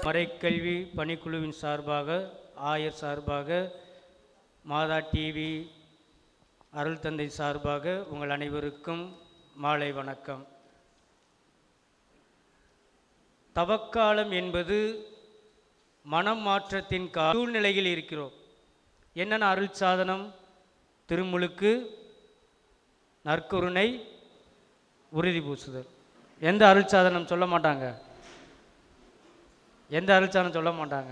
மறைக்கல்வி பணிக்குழுவின் சார்பாக ஆயர் சார்பாக மாதா டிவி அருள் தந்தை சார்பாக உங்கள் அனைவருக்கும் மாலை வணக்கம் தவக்காலம் என்பது மனம் மாற்றத்தின் கா சூழ்நிலையில் இருக்கிறோம் என்னென்ன அருள் சாதனம் திருமுழுக்கு நற்கருணை உறுதி பூசுதல் எந்த அருள் சாதனம் சொல்ல மாட்டாங்க எந்த அருள் சாதனம் சொல்ல மாட்டாங்க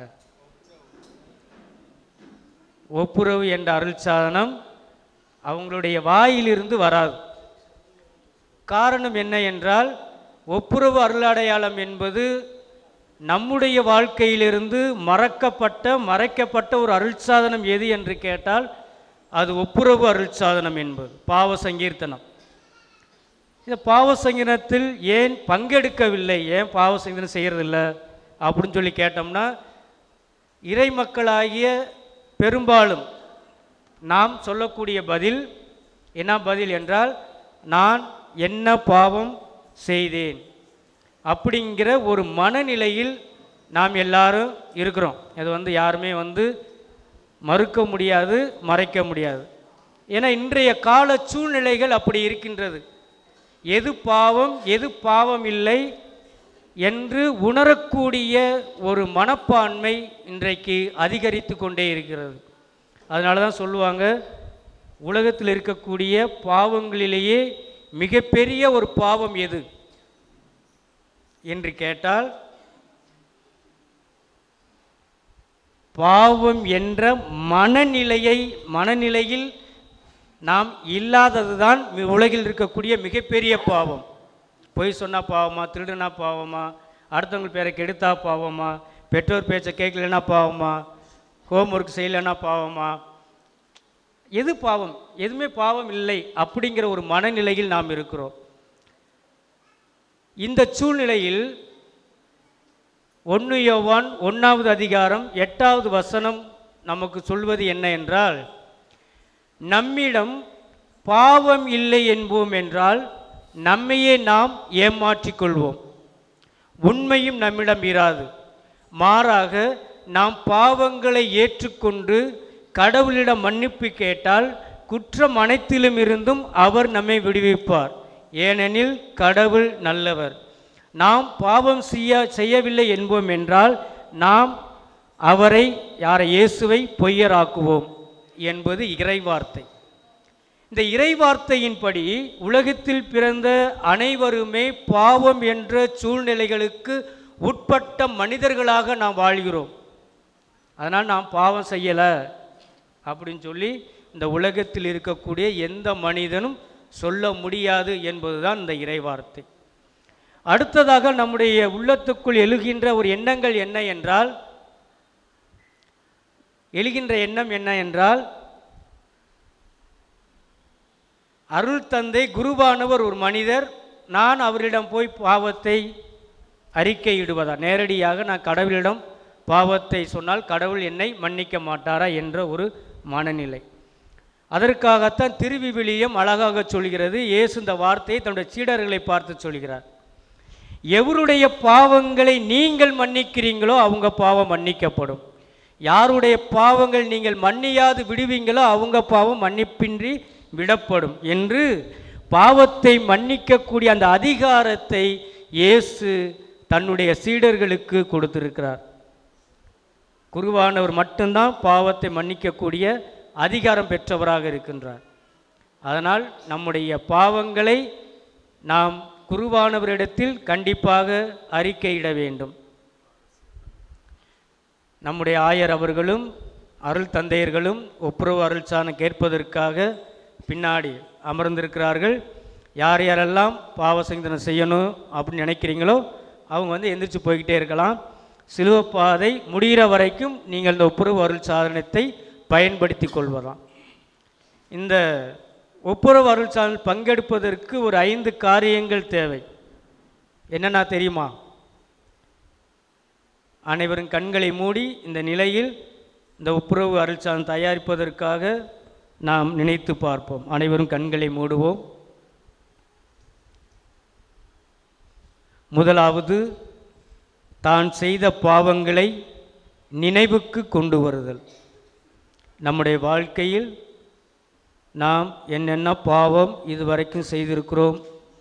ஒப்புரவு என்ற அருள் சாதனம் அவங்களுடைய வாயிலிருந்து வராது காரணம் என்ன என்றால் ஒப்புரவு அருளடையாளம் என்பது நம்முடைய வாழ்க்கையிலிருந்து மறக்கப்பட்ட மறைக்கப்பட்ட ஒரு அருள் சாதனம் எது என்று கேட்டால் அது ஒப்புரவு அருள் சாதனம் என்பது பாவ சங்கீர்த்தனம் இந்த பாவ சங்கீதத்தில் ஏன் பங்கெடுக்கவில்லை ஏன் பாவ சங்கீதம் செய்கிறதில்ல அப்படின்னு சொல்லி கேட்டோம்னா இறை மக்களாகிய பெரும்பாலும் நாம் சொல்லக்கூடிய பதில் என்ன பதில் என்றால் நான் என்ன பாவம் செய்தேன் அப்படிங்கிற ஒரு மனநிலையில் நாம் எல்லாரும் இருக்கிறோம் இது வந்து யாருமே வந்து மறுக்க முடியாது மறைக்க முடியாது ஏன்னா இன்றைய கால சூழ்நிலைகள் அப்படி இருக்கின்றது எது பாவம் எது பாவம் இல்லை என்று உணரக்கூடிய ஒரு மனப்பான்மை இன்றைக்கு அதிகரித்து கொண்டே இருக்கிறது அதனால தான் சொல்லுவாங்க உலகத்தில் இருக்கக்கூடிய பாவங்களிலேயே மிகப்பெரிய ஒரு பாவம் எது என்று கேட்டால் பாவம் என்ற மனநிலையை மனநிலையில் நாம் இல்லாதது தான் உலகில் இருக்கக்கூடிய மிகப்பெரிய பாவம் பொய் சொன்னால் பாவமா திருடுனா பாவமா அடுத்தவங்க பேரை கெடுத்தா பாவமா பெற்றோர் பேச்சை கேட்கலன்னா பாவமா ஹோம்ஒர்க் செய்யலைன்னா பாவமா எது பாவம் எதுவுமே பாவம் இல்லை அப்படிங்கிற ஒரு மனநிலையில் நாம் இருக்கிறோம் இந்த சூழ்நிலையில் ஒன்று யோவான் ஒன்றாவது அதிகாரம் எட்டாவது வசனம் நமக்கு சொல்வது என்ன என்றால் நம்மிடம் பாவம் இல்லை என்போம் என்றால் நம்மையே நாம் ஏமாற்றிக் கொள்வோம் உண்மையும் நம்மிடம் இராது மாறாக நாம் பாவங்களை ஏற்றுக்கொண்டு கடவுளிடம் மன்னிப்பு கேட்டால் குற்றம் அனைத்திலும் இருந்தும் அவர் நம்மை விடுவிப்பார் ஏனெனில் கடவுள் நல்லவர் நாம் பாவம் செய்ய செய்யவில்லை என்போம் என்றால் நாம் அவரை யாரை இயேசுவை பொய்யராக்குவோம் என்பது இறைவார்த்தை இந்த இறைவார்த்தையின்படி உலகத்தில் பிறந்த அனைவருமே பாவம் என்ற சூழ்நிலைகளுக்கு உட்பட்ட மனிதர்களாக நாம் வாழ்கிறோம் அதனால் நாம் பாவம் செய்யலை அப்படின்னு சொல்லி இந்த உலகத்தில் இருக்கக்கூடிய எந்த மனிதனும் சொல்ல முடியாது என்பதுதான் இந்த இறைவார்த்தை அடுத்ததாக நம்முடைய உள்ளத்துக்குள் எழுகின்ற ஒரு எண்ணங்கள் என்ன என்றால் எழுகின்ற எண்ணம் என்ன என்றால் அருள் தந்தை குருவானவர் ஒரு மனிதர் நான் அவரிடம் போய் பாவத்தை அறிக்கையிடுவதா நேரடியாக நான் கடவுளிடம் பாவத்தை சொன்னால் கடவுள் என்னை மன்னிக்க மாட்டாரா என்ற ஒரு மனநிலை அதற்காகத்தான் திருவிவிலியம் அழகாக சொல்கிறது இயேசு இந்த வார்த்தையை தன்னுடைய சீடர்களை பார்த்து சொல்கிறார் எவருடைய பாவங்களை நீங்கள் மன்னிக்கிறீங்களோ அவங்க பாவம் மன்னிக்கப்படும் யாருடைய பாவங்கள் நீங்கள் மன்னியாது விடுவீங்களோ அவங்க பாவம் மன்னிப்பின்றி விடப்படும் என்று பாவத்தை மன்னிக்கக்கூடிய அந்த அதிகாரத்தை இயேசு தன்னுடைய சீடர்களுக்கு கொடுத்திருக்கிறார் குருவானவர் மட்டும்தான் பாவத்தை மன்னிக்கக்கூடிய அதிகாரம் பெற்றவராக இருக்கின்றார் அதனால் நம்முடைய பாவங்களை நாம் குருவானவரிடத்தில் கண்டிப்பாக அறிக்கையிட வேண்டும் நம்முடைய ஆயர் அவர்களும் அருள் தந்தையர்களும் ஒப்புரவு அருள் சாணம் கேட்பதற்காக பின்னாடி அமர்ந்திருக்கிறார்கள் யார் யாரெல்லாம் பாவ சங்கதனம் செய்யணும் அப்படின்னு நினைக்கிறீங்களோ அவங்க வந்து எந்திரிச்சு போய்கிட்டே இருக்கலாம் சிலுவப்பாதை முடிகிற வரைக்கும் நீங்கள் இந்த ஒப்புரவு அருள் சாதனத்தை பயன்படுத்தி கொள்வதாம் இந்த ஒப்புரவு அருள் சாதனை பங்கெடுப்பதற்கு ஒரு ஐந்து காரியங்கள் தேவை என்னென்னா தெரியுமா அனைவரும் கண்களை மூடி இந்த நிலையில் இந்த ஒப்புரவு அருள் சாதனம் தயாரிப்பதற்காக நாம் நினைத்து பார்ப்போம் அனைவரும் கண்களை மூடுவோம் முதலாவது தான் செய்த பாவங்களை நினைவுக்கு கொண்டு வருதல் நம்முடைய வாழ்க்கையில் நாம் என்னென்ன பாவம் இதுவரைக்கும் செய்திருக்கிறோம்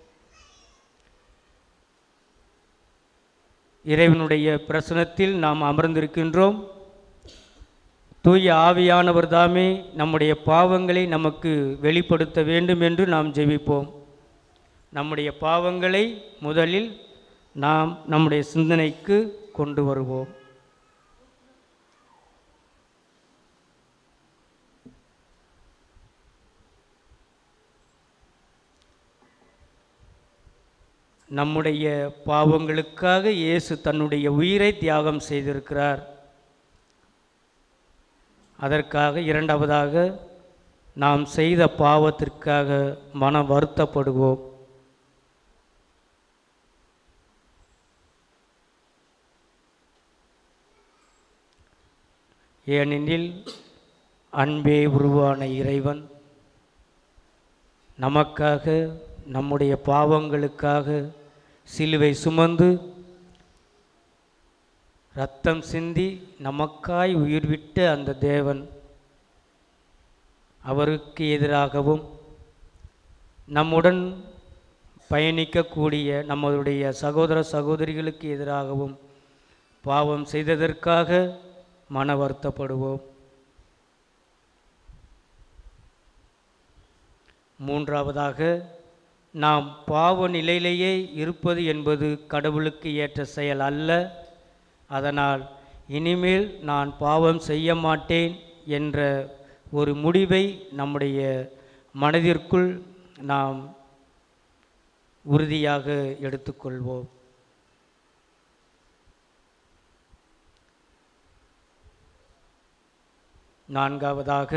இறைவனுடைய பிரசனத்தில் நாம் அமர்ந்திருக்கின்றோம் தூய ஆவியானவர் தாமே நம்முடைய பாவங்களை நமக்கு வெளிப்படுத்த வேண்டும் என்று நாம் ஜெபிப்போம் நம்முடைய பாவங்களை முதலில் நாம் நம்முடைய சிந்தனைக்கு கொண்டு வருவோம் நம்முடைய பாவங்களுக்காக இயேசு தன்னுடைய உயிரை தியாகம் செய்திருக்கிறார் அதற்காக இரண்டாவதாக நாம் செய்த பாவத்திற்காக மன வருத்தப்படுவோம் ஏனெனில் அன்பே உருவான இறைவன் நமக்காக நம்முடைய பாவங்களுக்காக சிலுவை சுமந்து ரத்தம் சிந்தி நமக்காய் உயிர்விட்ட அந்த தேவன் அவருக்கு எதிராகவும் நம்முடன் பயணிக்கக்கூடிய நம்மளுடைய சகோதர சகோதரிகளுக்கு எதிராகவும் பாவம் செய்ததற்காக மன வருத்தப்படுவோம் மூன்றாவதாக நாம் பாவ நிலையிலேயே இருப்பது என்பது கடவுளுக்கு ஏற்ற செயல் அல்ல அதனால் இனிமேல் நான் பாவம் செய்ய மாட்டேன் என்ற ஒரு முடிவை நம்முடைய மனதிற்குள் நாம் உறுதியாக எடுத்துக்கொள்வோம் நான்காவதாக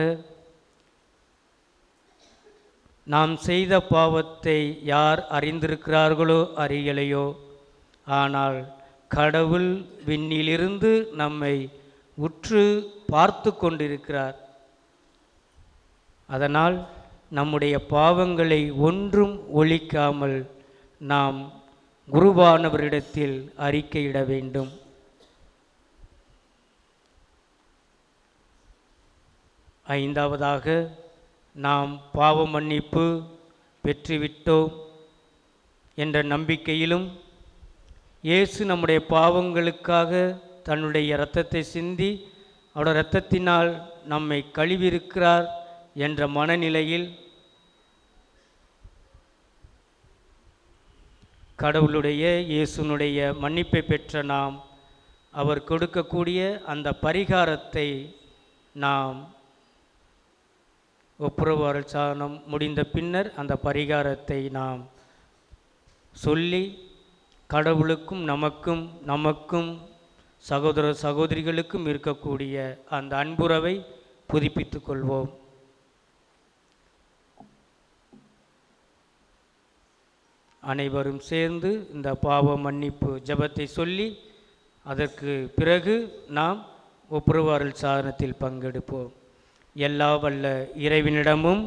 நாம் செய்த பாவத்தை யார் அறிந்திருக்கிறார்களோ அறியலையோ ஆனால் கடவுள் விண்ணிலிருந்து நம்மை உற்று பார்த்து கொண்டிருக்கிறார் அதனால் நம்முடைய பாவங்களை ஒன்றும் ஒழிக்காமல் நாம் குருவானவரிடத்தில் அறிக்கையிட வேண்டும் ஐந்தாவதாக நாம் பாவ மன்னிப்பு பெற்றுவிட்டோம் என்ற நம்பிக்கையிலும் இயேசு நம்முடைய பாவங்களுக்காக தன்னுடைய இரத்தத்தை சிந்தி அவருடைய இரத்தத்தினால் நம்மை கழுவியிருக்கிறார் என்ற மனநிலையில் கடவுளுடைய இயேசுனுடைய மன்னிப்பை பெற்ற நாம் அவர் கொடுக்கக்கூடிய அந்த பரிகாரத்தை நாம் ஒப்புரவு அருள்சாதனம் முடிந்த பின்னர் அந்த பரிகாரத்தை நாம் சொல்லி கடவுளுக்கும் நமக்கும் நமக்கும் சகோதர சகோதரிகளுக்கும் இருக்கக்கூடிய அந்த அன்புறவை புதுப்பித்துக் கொள்வோம் அனைவரும் சேர்ந்து இந்த பாவ மன்னிப்பு ஜெபத்தை சொல்லி அதற்கு பிறகு நாம் ஒப்புரவு அருள் சாதனத்தில் பங்கெடுப்போம் எல்லா வல்ல இறைவனிடமும்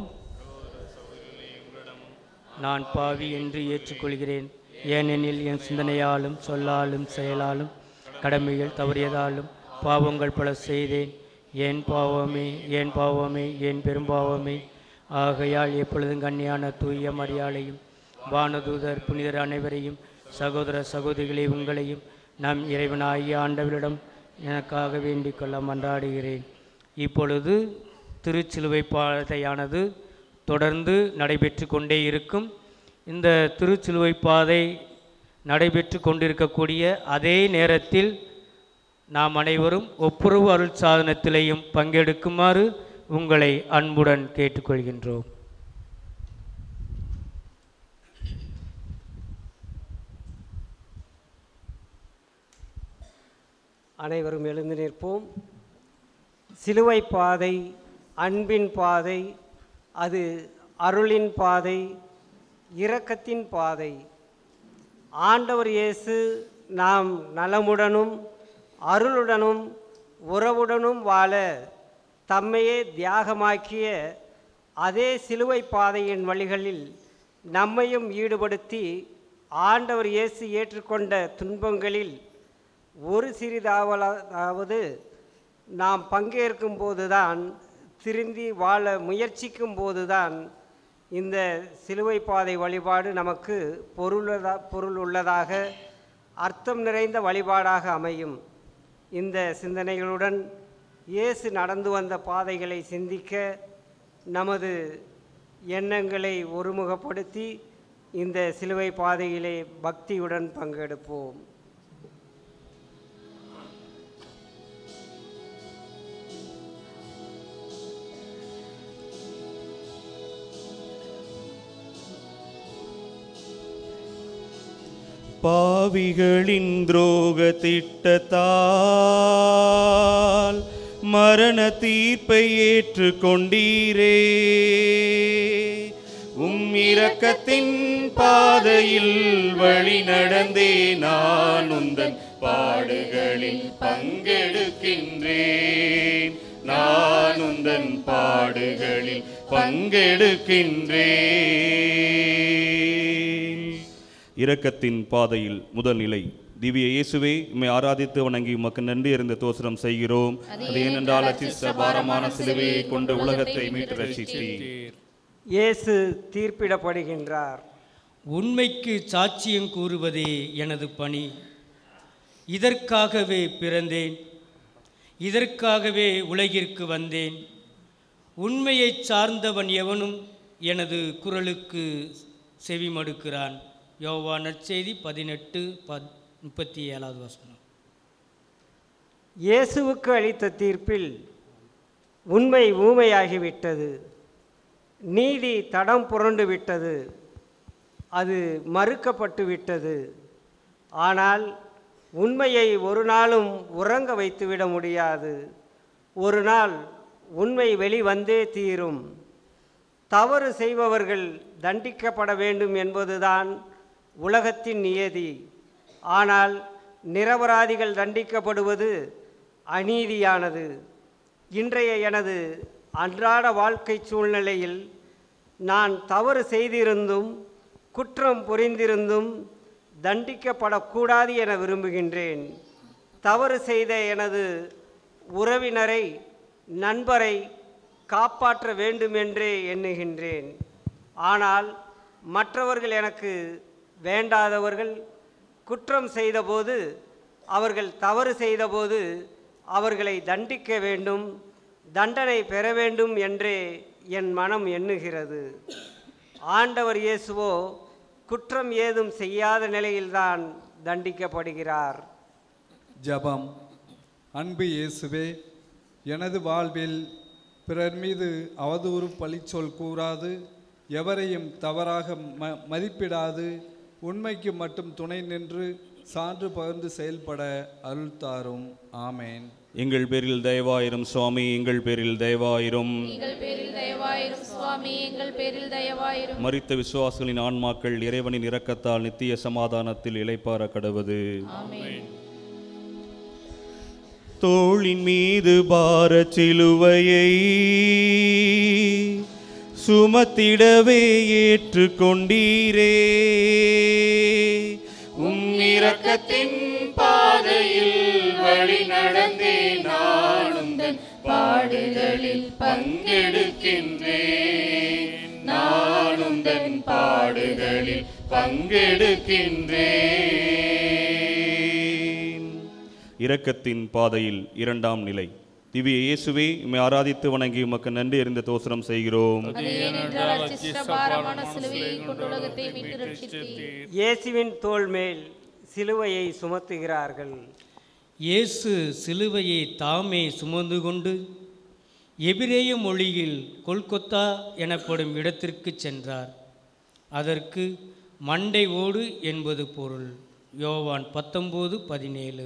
நான் பாவி என்று ஏற்றுக்கொள்கிறேன் ஏனெனில் என் சிந்தனையாலும் சொல்லாலும் செயலாலும் கடமைகள் தவறியதாலும் பாவங்கள் பல செய்தேன் ஏன் பாவமே ஏன் பாவமே ஏன் பெரும்பாவமே ஆகையால் எப்பொழுதும் கண்ணியான தூய மரியாளையும் வானதூதர் புனிதர் அனைவரையும் சகோதர சகோதரிகளை உங்களையும் நம் இறைவனாகிய ஆண்டவரிடம் எனக்காக வேண்டிக் கொள்ள மன்றாடுகிறேன் இப்பொழுது திருச்சிலுவை பாதையானது தொடர்ந்து நடைபெற்று கொண்டே இருக்கும் இந்த திருச்சிலுவை பாதை நடைபெற்று கொண்டிருக்கக்கூடிய அதே நேரத்தில் நாம் அனைவரும் ஒப்புரவு அருள் சாதனத்திலேயும் பங்கெடுக்குமாறு உங்களை அன்புடன் கேட்டுக்கொள்கின்றோம் அனைவரும் எழுந்து நிற்போம் சிலுவை பாதை அன்பின் பாதை அது அருளின் பாதை இரக்கத்தின் பாதை ஆண்டவர் இயேசு நாம் நலமுடனும் அருளுடனும் உறவுடனும் வாழ தம்மையே தியாகமாக்கிய அதே சிலுவை பாதையின் வழிகளில் நம்மையும் ஈடுபடுத்தி ஆண்டவர் இயேசு ஏற்றுக்கொண்ட துன்பங்களில் ஒரு சிறிதாவதாவது நாம் பங்கேற்கும் போதுதான் திருந்தி வாழ முயற்சிக்கும் போதுதான் இந்த சிலுவை பாதை வழிபாடு நமக்கு பொருளதா பொருள் உள்ளதாக அர்த்தம் நிறைந்த வழிபாடாக அமையும் இந்த சிந்தனைகளுடன் இயேசு நடந்து வந்த பாதைகளை சிந்திக்க நமது எண்ணங்களை ஒருமுகப்படுத்தி இந்த சிலுவை பாதையிலே பக்தியுடன் பங்கெடுப்போம் பாவிகளின் துரோக திட்டத்தால் மரண தீர்ப்பை ஏற்றுக்கொண்டீரே உம் இரக்கத்தின் பாதையில் வழி நடந்தே நான் உந்தன் பாடுகளில் பங்கெடுக்கின்றேன் நான் உந்தன் பாடுகளில் பங்கெடுக்கின்றேன் இரக்கத்தின் பாதையில் முதல் நிலை திவ்ய இயேசுவே உம்மை ஆராதித்து வணங்கி உமக்கு நன்றி இருந்த தோசனம் செய்கிறோம் அது ஏனென்றால் அச்சிஷ்ட பாரமான சிலுவையை கொண்டு உலகத்தை மீட்டு ரட்சித்தீர் இயேசு தீர்ப்பிடப்படுகின்றார் உண்மைக்கு சாட்சியம் கூறுவதே எனது பணி இதற்காகவே பிறந்தேன் இதற்காகவே உலகிற்கு வந்தேன் உண்மையைச் சார்ந்தவன் எவனும் எனது குரலுக்கு செவிமடுக்கிறான் யோவா நற்செய்தி பதினெட்டு பத் முப்பத்தி ஏழாவது வசனம் இயேசுவுக்கு அளித்த தீர்ப்பில் உண்மை ஊமையாகிவிட்டது நீதி தடம் புரண்டு விட்டது அது மறுக்கப்பட்டு விட்டது ஆனால் உண்மையை ஒரு நாளும் உறங்க வைத்துவிட முடியாது ஒரு நாள் உண்மை வெளிவந்தே தீரும் தவறு செய்பவர்கள் தண்டிக்கப்பட வேண்டும் என்பதுதான் உலகத்தின் நியதி ஆனால் நிரபராதிகள் தண்டிக்கப்படுவது அநீதியானது இன்றைய எனது அன்றாட வாழ்க்கை சூழ்நிலையில் நான் தவறு செய்திருந்தும் குற்றம் புரிந்திருந்தும் தண்டிக்கப்படக்கூடாது என விரும்புகின்றேன் தவறு செய்த எனது உறவினரை நண்பரை காப்பாற்ற வேண்டும் என்றே எண்ணுகின்றேன் ஆனால் மற்றவர்கள் எனக்கு வேண்டாதவர்கள் குற்றம் செய்தபோது அவர்கள் தவறு செய்தபோது அவர்களை தண்டிக்க வேண்டும் தண்டனை பெற வேண்டும் என்றே என் மனம் எண்ணுகிறது ஆண்டவர் இயேசுவோ குற்றம் ஏதும் செய்யாத நிலையில்தான் தண்டிக்கப்படுகிறார் ஜெபம் அன்பு இயேசுவே எனது வாழ்வில் பிறர் மீது அவதூறு பழிச்சொல் கூறாது எவரையும் தவறாக ம மதிப்பிடாது உண்மைக்கு மட்டும் துணை நின்று சான்று பகிர்ந்து செயல்பட அருள் தாரும் ஆமேன் எங்கள் பேரில் தயவாயிரும் சுவாமி எங்கள் பேரில் தயவாயிரும் எங்கள் பேரில் தயவாயிரும் சுவாமி எங்கள் பேரில் தயவாயிரும் மரித்த விசுவாசிகளின் ஆன்மாக்கள் இறைவனின் இரக்கத்தால் நித்திய சமாதானத்தில் இளைப்பாற கடவது ஆமென் தோளின் மீது பாரச் சிலுவையை சுமத்திடவே ஏற்றுக்கொண்டீரே உம் இரக்கத்தின் பாதையில் வழி நடந்தே நான் உந்தன் பாடுகளில் பங்கெடுக்கின்றேன் நான் உந்தன் பாடுகளில் பங்கெடுக்கின்றேன் இரக்கத்தின் பாதையில் இரண்டாம் நிலை திவ்ய இயேசுவே உம்மை ஆராதித்து வணங்கி உமக்கு நன்றி அறிந்த தோசனம் செய்கிறோம் அது ஏனென்றால் அச்சிஷ்ட பாரமான சிலுவையை கொண்டு உலகத்தை மீட்டு ரட்சித்தீர் இயேசுவின் தோள் மேல் சிலுவையை சுமத்துகிறார்கள் இயேசு சிலுவையை தாமே சுமந்து கொண்டு எபிரேய மொழியில் கொல்கொத்தா எனப்படும் இடத்திற்கு சென்றார் அதற்கு மண்டை ஓடு என்பது பொருள் யோவான் பத்தொம்போது பதினேழு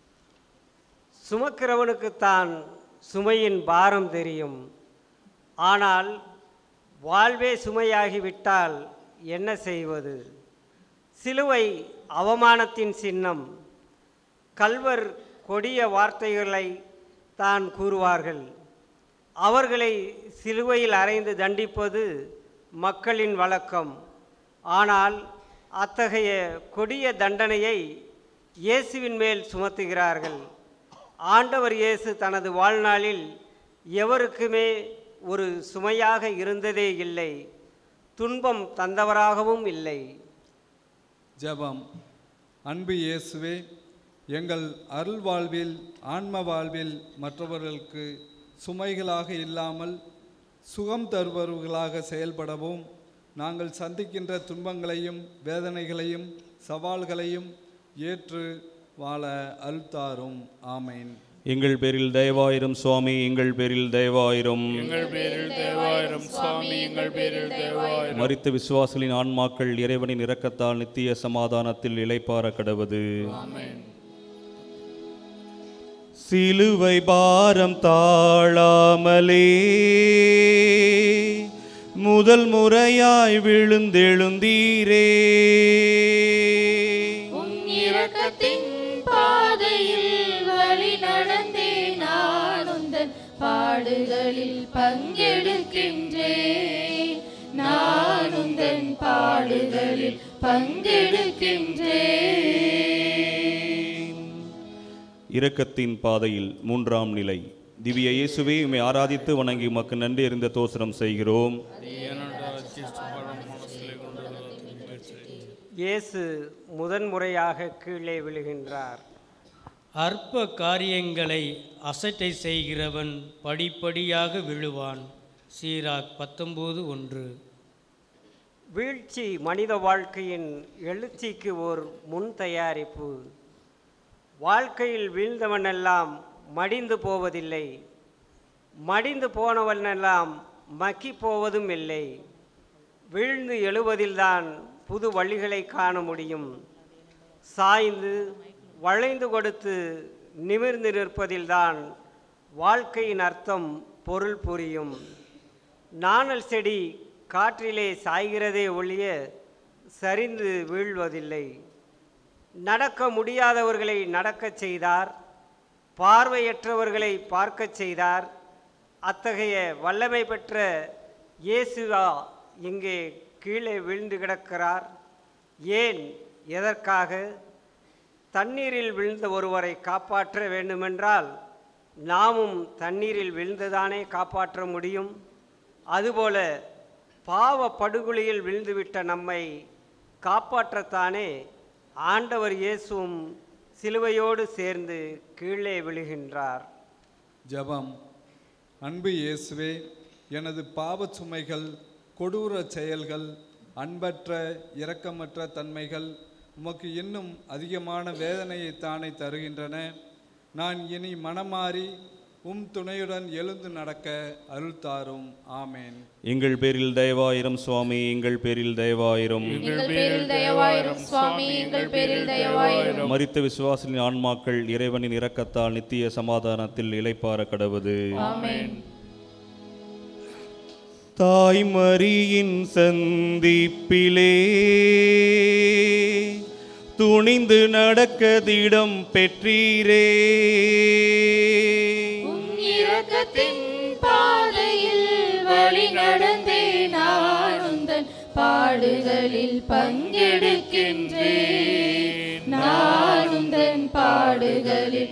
சுமக்கிறவனுக்குத்தான் சுமையின் பாரம் தெரியும் ஆனால் வாழ்வே சுமையாகிவிட்டால் என்ன செய்வது சிலுவை அவமானத்தின் சின்னம் கல்வர் கொடிய வார்த்தைகளை தான் கூறுவார்கள் அவர்களை சிலுவையில் அறைந்து தண்டிப்பது மக்களின் வழக்கம் ஆனால் அத்தகைய கொடிய தண்டனையை இயேசுவின் மேல் சுமத்துகிறார்கள் ஆண்டவர் இயேசு தனது வாழ்நாளில் எவருக்குமே ஒரு சுமையாக இருந்ததே இல்லை துன்பம் தந்தவராகவும் இல்லை ஜெபம் அன்பு இயேசுவே எங்கள் அருள் வாழ்வில் ஆன்ம வாழ்வில் மற்றவர்களுக்கு சுமைகளாக இல்லாமல் சுகம் தருபவர்களாக செயல்படவும் நாங்கள் சந்திக்கின்ற துன்பங்களையும் வேதனைகளையும் சவால்களையும் ஏற்று வாழ அருள்தாரும் ஆமேன் எங்கள் பேரில் தயவாயிரும் சுவாமி எங்கள் பேரில் தயவாயிரும் எங்கள் பேரில் தேவாயிரம் சுவாமி எங்கள் பேரில் தேவாயிரம் மரித்த விசுவாசிகளின் ஆன்மாக்கள் இறைவனின் இரக்கத்தால் நித்திய சமாதானத்தில் இளைப்பார கடவது சிலுவை பாரம் தாழாமலே முதல் முறையாய் விழுந்தெழுந்தீரே உம் இரக்கத்தின் பாதையில் வழி நடந்தே நான் உந்தன் பாடுகளில் பங்கெடுக்கின்றேன் நான் உந்தன் பாடுகளில் பங்கெடுக்கின்றேன் இரக்கத்தின் பாதையில் மூன்றாம் நிலை திவ்ய இயேசுவே உம்மை ஆராதித்து வணங்கி உமக்கு நன்றி இருந்த தோசனம் செய்கிறோம் இயேசு முதன்முறையாக கீழே விழுகின்றார் அற்ப காரியங்களை அசட்டை செய்கிறவன் படிப்படியாக விழுவான் சீராக் பத்தொம்போது ஒன்று வீழ்ச்சி மனித வாழ்க்கையின் எழுச்சிக்கு ஓர் முன் தயாரிப்பு வாழ்க்கையில் வீழ்ந்தவனெல்லாம் மடிந்து போவதில்லை மடிந்து போனவனெல்லாம் மக்கி போவதும் இல்லை வீழ்ந்து எழுவதில்தான் புது வழிகளை காண முடியும் சாய்ந்து வளைந்து கொடுத்து நிமிர்ந்து நிற்பதில்தான் வாழ்க்கையின் அர்த்தம் பொருள் புரியும் நாணல் செடி காற்றிலே சாய்கிறதே ஒழிய சரிந்து வீழ்வதில்லை நடக்க முடியாதவர்களை நடக்கச் செய்தார் பார்வையற்றவர்களை பார்க்கச் செய்தார் அத்தகைய வல்லமை பெற்ற இயேசுவா இங்கே கீழே விழுந்து கிடக்கிறார் ஏன் எதற்காக தண்ணீரில் விழுந்த ஒருவரை காப்பாற்ற வேண்டுமென்றால் நாமும் தண்ணீரில் விழுந்துதானே காப்பாற்ற முடியும் அதுபோல பாவ படுகொலியில் விழுந்துவிட்ட நம்மை காப்பாற்றத்தானே ஆண்டவர் இயேசுவும் சிலுவையோடு சேர்ந்து கீழே விழுகின்றார் ஜெபம் அன்பு இயேசுவே எனது பாவச் சுமைகள் கொடூர செயல்கள் அன்பற்ற இரக்கமற்ற தன்மைகள் உமக்கு இன்னும் அதிகமான வேதனையை தானே தருகின்றன நான் இனி மனமாறி உம் துணையுடன் எழுந்து நடக்க அருள் தாரும் ஆமேன் எங்கள் பேரில் தயவாயிரம் சுவாமி எங்கள் பேரில் தயவாயிரம் எங்கள் பேரில் தயவாயிரும் சுவாமி எங்கள் பேரில் தயவாயிரும் மரித்த விசுவாசிகளின் ஆன்மாக்கள் இறைவனின் இரக்கத்தால் நித்திய சமாதானத்தில் இளைப்பார கடவது ஆமென் தாய்மரியின் சந்திப்பிலே துணிந்து நடக்கதிடம் பெற்றீரே உம் இரக்கத்தின் பாதையில் வழி நடந்தே நான் உந்தன் பாடுகளில் பங்கெடுக்கின்றேன் நான் உந்தன் பாடுகளில்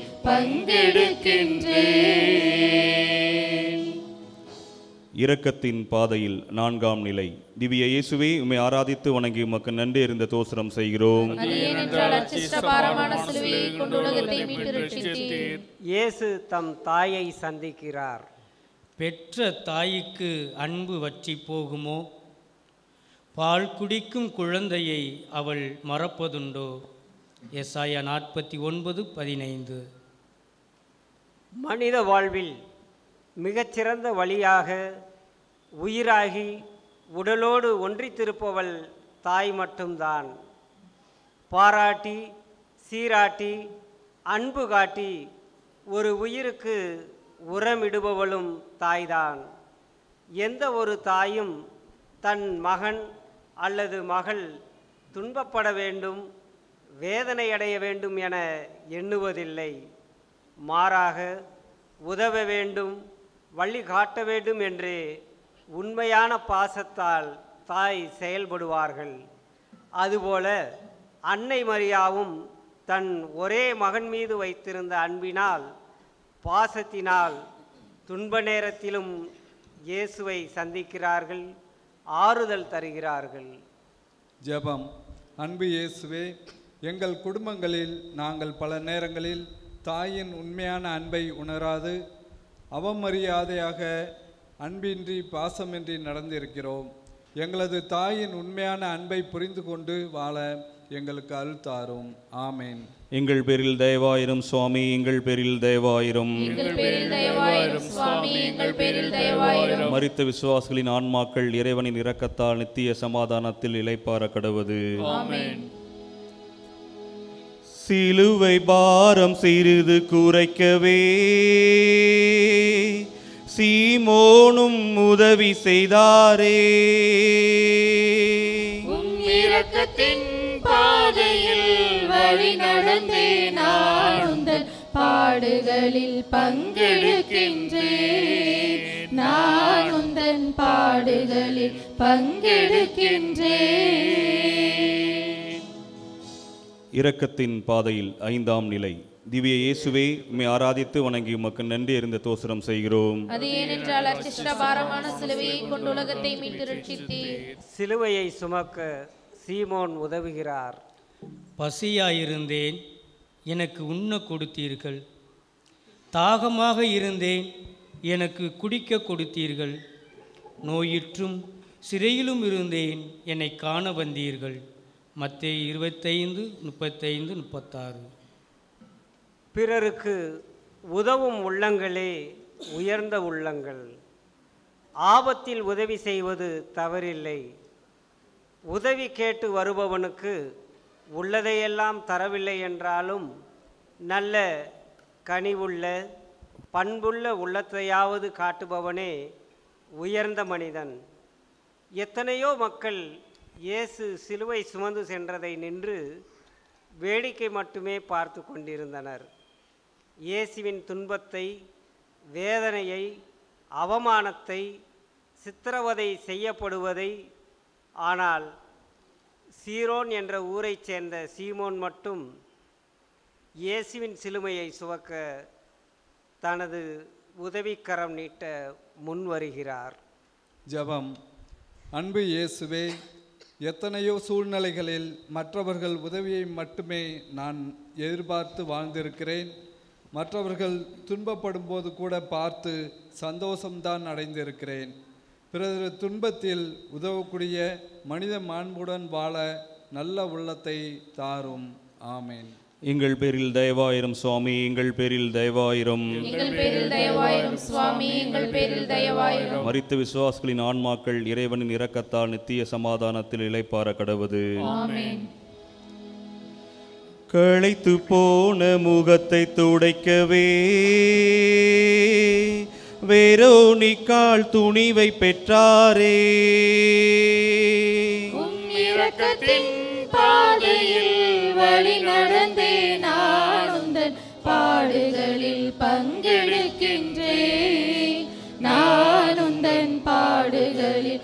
பங்கெடுக்கின்றேன் இரக்கத்தின் பாதையில் நான்காம் நிலை திவ்ய இயேசுவே உம்மை ஆராதித்து வணங்கி உமக்கு நன்றி இருந்த தோசனம் செய்கிறோம் அது ஏனென்றால் அச்சிஷ்ட பாரமான சிலுவையை கொண்டு உலகத்தை மீட்டு ரட்சித்தீர் இயேசு தம் தாயை சந்திக்கிறார் பெற்ற தாய்க்கு அன்பு வற்றி போகுமோ பால் குடிக்கும் குழந்தையை அவள் மறப்பதுண்டோ எஸ்ஐயா நாற்பத்தி ஒன்பது பதினைந்து மனித வாழ்வில் மிகச்சிறந்த வழியாக உயிராகி உடலோடு ஒன்றித்திருப்பவள் தாய் மட்டும்தான் பாராட்டி சீராட்டி அன்பு காட்டி ஒரு உயிருக்கு உரமிடுபவளும் தாய்தான் எந்த ஒரு தாயும் தன் மகன் அல்லது மகள் துன்பப்பட வேண்டும் வேதனை அடைய வேண்டும் என எண்ணுவதில்லை மாறாக உதவ வேண்டும் வழி காட்ட வேண்டும் என்று உண்மையான பாசத்தால் தாய் செயல்படுவார்கள் அதுபோல அன்னை மரியாவும் தன் ஒரே மகன் மீது வைத்திருந்த அன்பினால் பாசத்தினால் துன்ப நேரத்திலும் இயேசுவை சந்திக்கிறார்கள் ஆறுதல் தருகிறார்கள் ஜெபம் அன்பு இயேசுவே எங்கள் குடும்பங்களில் நாங்கள் பல நேரங்களில் தாயின் உண்மையான அன்பை உணராது அவமரியாதையாக அன்பின்றி பாசமின்றி நடந்திருக்கிறோம் எங்களது தாயின் உண்மையான அன்பை புரிந்து கொண்டு வாழ எங்களுக்கு அருள் தாரும் ஆமேன் எங்கள் பேரில் தயவாயிரும் சுவாமி எங்கள் பேரில் தயவாயிரும் எங்கள் பேரில் தயவாயிரும் சுவாமி எங்கள் பேரில் தயவாயிரும் மரித்த விசுவாசிகளின் ஆன்மாக்கள் இறைவனின் இரக்கத்தால் நித்திய சமாதானத்தில் இளைப்பார கடவது ஆமென் சிலுவை பாரம் சிறிது குறைக்கவே சீமோனும் உதவி செய்தாரே உம் இரக்கத்தின் பாதையில் வழி நடந்தே நான் உந்தன் பாடுகளில் பங்கெடுக்கின்றேன் நான் உந்தன் பாடுகளில் பங்கெடுக்கின்றேன் இரக்கத்தின் பாதையில் ஐந்தாம் நிலை திவ்ய இயேசுவே உம்மை ஆராதித்து வணங்கி உமக்கு நன்றி அறிந்த தோசரம் செய்கிறோம் அது ஏனென்றால் அச்சிஷ்ட பாரமான சிலுவையை கொண்டு உலகத்தை மீட்டு ரட்சித்தீர் சிலுவையை சுமக்க சீமோன் உதவுகிறார் பசியாயிருந்தேன் எனக்கு உண்ண கொடுத்தீர்கள் தாகமாக இருந்தேன் எனக்கு குடிக்க கொடுத்தீர்கள் நோயுற்றும் சிறையிலும் இருந்தேன் என்னை காண வந்தீர்கள் மத்தேயு இருபத்தைந்து முப்பத்தைந்து முப்பத்தாறு பிறருக்கு உதவும் உள்ளங்களே உயர்ந்த உள்ளங்கள் ஆபத்தில் உதவி செய்வது தவறில்லை உதவி கேட்டு வருபவனுக்கு உள்ளதையெல்லாம் தரவில்லை என்றாலும் நல்ல கனிவுள்ள பண்புள்ள உள்ளத்தையாவது காட்டுபவனே உயர்ந்த மனிதன் எத்தனையோ மக்கள் இயேசு சிலுவை சுமந்து சென்றதை நின்று வேடிக்கை மட்டுமே பார்த்து கொண்டிருந்தனர் இயேசுவின் துன்பத்தை வேதனையை அவமானத்தை சித்திரவதை செய்யப்படுவதை ஆனால் சீரோன் என்ற ஊரைச் சேர்ந்த சீமோன் மட்டும் இயேசுவின் சிலுமையை சுவக்க தனது உதவிக்கரம் நீட்ட முன் வருகிறார் ஜெபம் அன்பு இயேசுவே எத்தனையோ சூழ்நிலைகளில் மற்றவர்கள் உதவியை மட்டுமே நான் எதிர்பார்த்து வாழ்ந்திருக்கிறேன் மற்றவர்கள் துன்பப்படும் போது கூட பார்த்து சந்தோஷம்தான் அடைந்திருக்கிறேன் பிறகு துன்பத்தில் உதவக்கூடிய மனித மாண்புடன் வாழ நல்ல உள்ளத்தை தாரும் ஆமேன் எங்கள் பேரில் தயவாயிரும் சுவாமி எங்கள் பேரில் தயவாயிரும் எங்கள் பேரில் தயவாயிரும் சுவாமி எங்கள் பேரில் தயவாயிரும் மரித்த விசுவாசிகளின் ஆன்மாக்கள் இறைவனின் இரக்கத்தால் நித்திய சமாதானத்தில் இளைப்பார கடவது ஆமென் களைத்து போன முகத்தை துடைக்கவே வேரோனிக்கால் துணிவை பெற்றாரே உம் இரக்கத்தின் பாதையில் வழி நடந்தே நான் உந்தன் பாடுகளில் பங்கெடுக்கின்றேன் நான் உந்தன் பாடுகளில்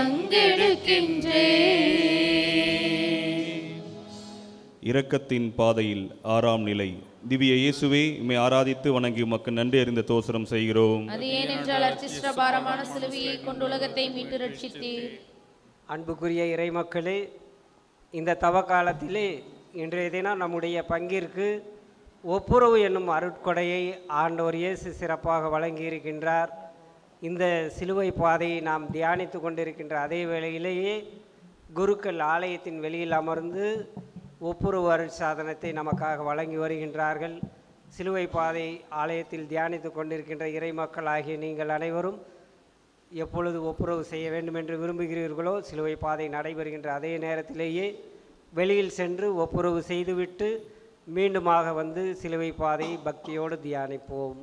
பங்கெடுக்கின்றேன் இரக்கத்தின் பாதையில் ஆறாம் நிலை திவ்ய இயேசுவே உம்மை ஆராதித்து வணங்கி உமக்கு நன்றி அறிந்த தோசரம் செய்கிறோம் அது ஏனென்றால் அர்ச்சிஷ்ட பாரமான சிலுவையை கொண்டு உலகத்தை மீட்டு ரட்சித்தீர் அன்புக்குரிய இறைமக்களே இந்த தவ காலத்திலே இன்றைய தினம் நம்முடைய பங்கிற்கு ஒப்புரவு என்னும் அருட்கொடையை ஆண்டவர் இயேசு சிறப்பாக வழங்கியிருக்கின்றார் இந்த சிலுவை பாதையை நாம் தியானித்து கொண்டிருக்கின்ற அதே வேளையிலேயே குருக்கள் ஆலயத்தின் வெளியில் அமர்ந்து ஒப்புரவு அருட்சாதனத்தை நமக்காக வழங்கி வருகின்றார்கள் சிலுவை பாதை ஆலயத்தில் தியானித்து கொண்டிருக்கின்ற இறைமக்கள் ஆகிய நீங்கள் அனைவரும் எப்பொழுது ஒப்புரவு செய்ய வேண்டும் என்று விரும்புகிறீர்களோ சிலுவை பாதை நடைபெறுகின்ற அதே நேரத்திலேயே வெளியில் சென்று ஒப்புரவு செய்துவிட்டு மீண்டுமாக வந்து சிலுவை பாதையை பக்தியோடு தியானிப்போம்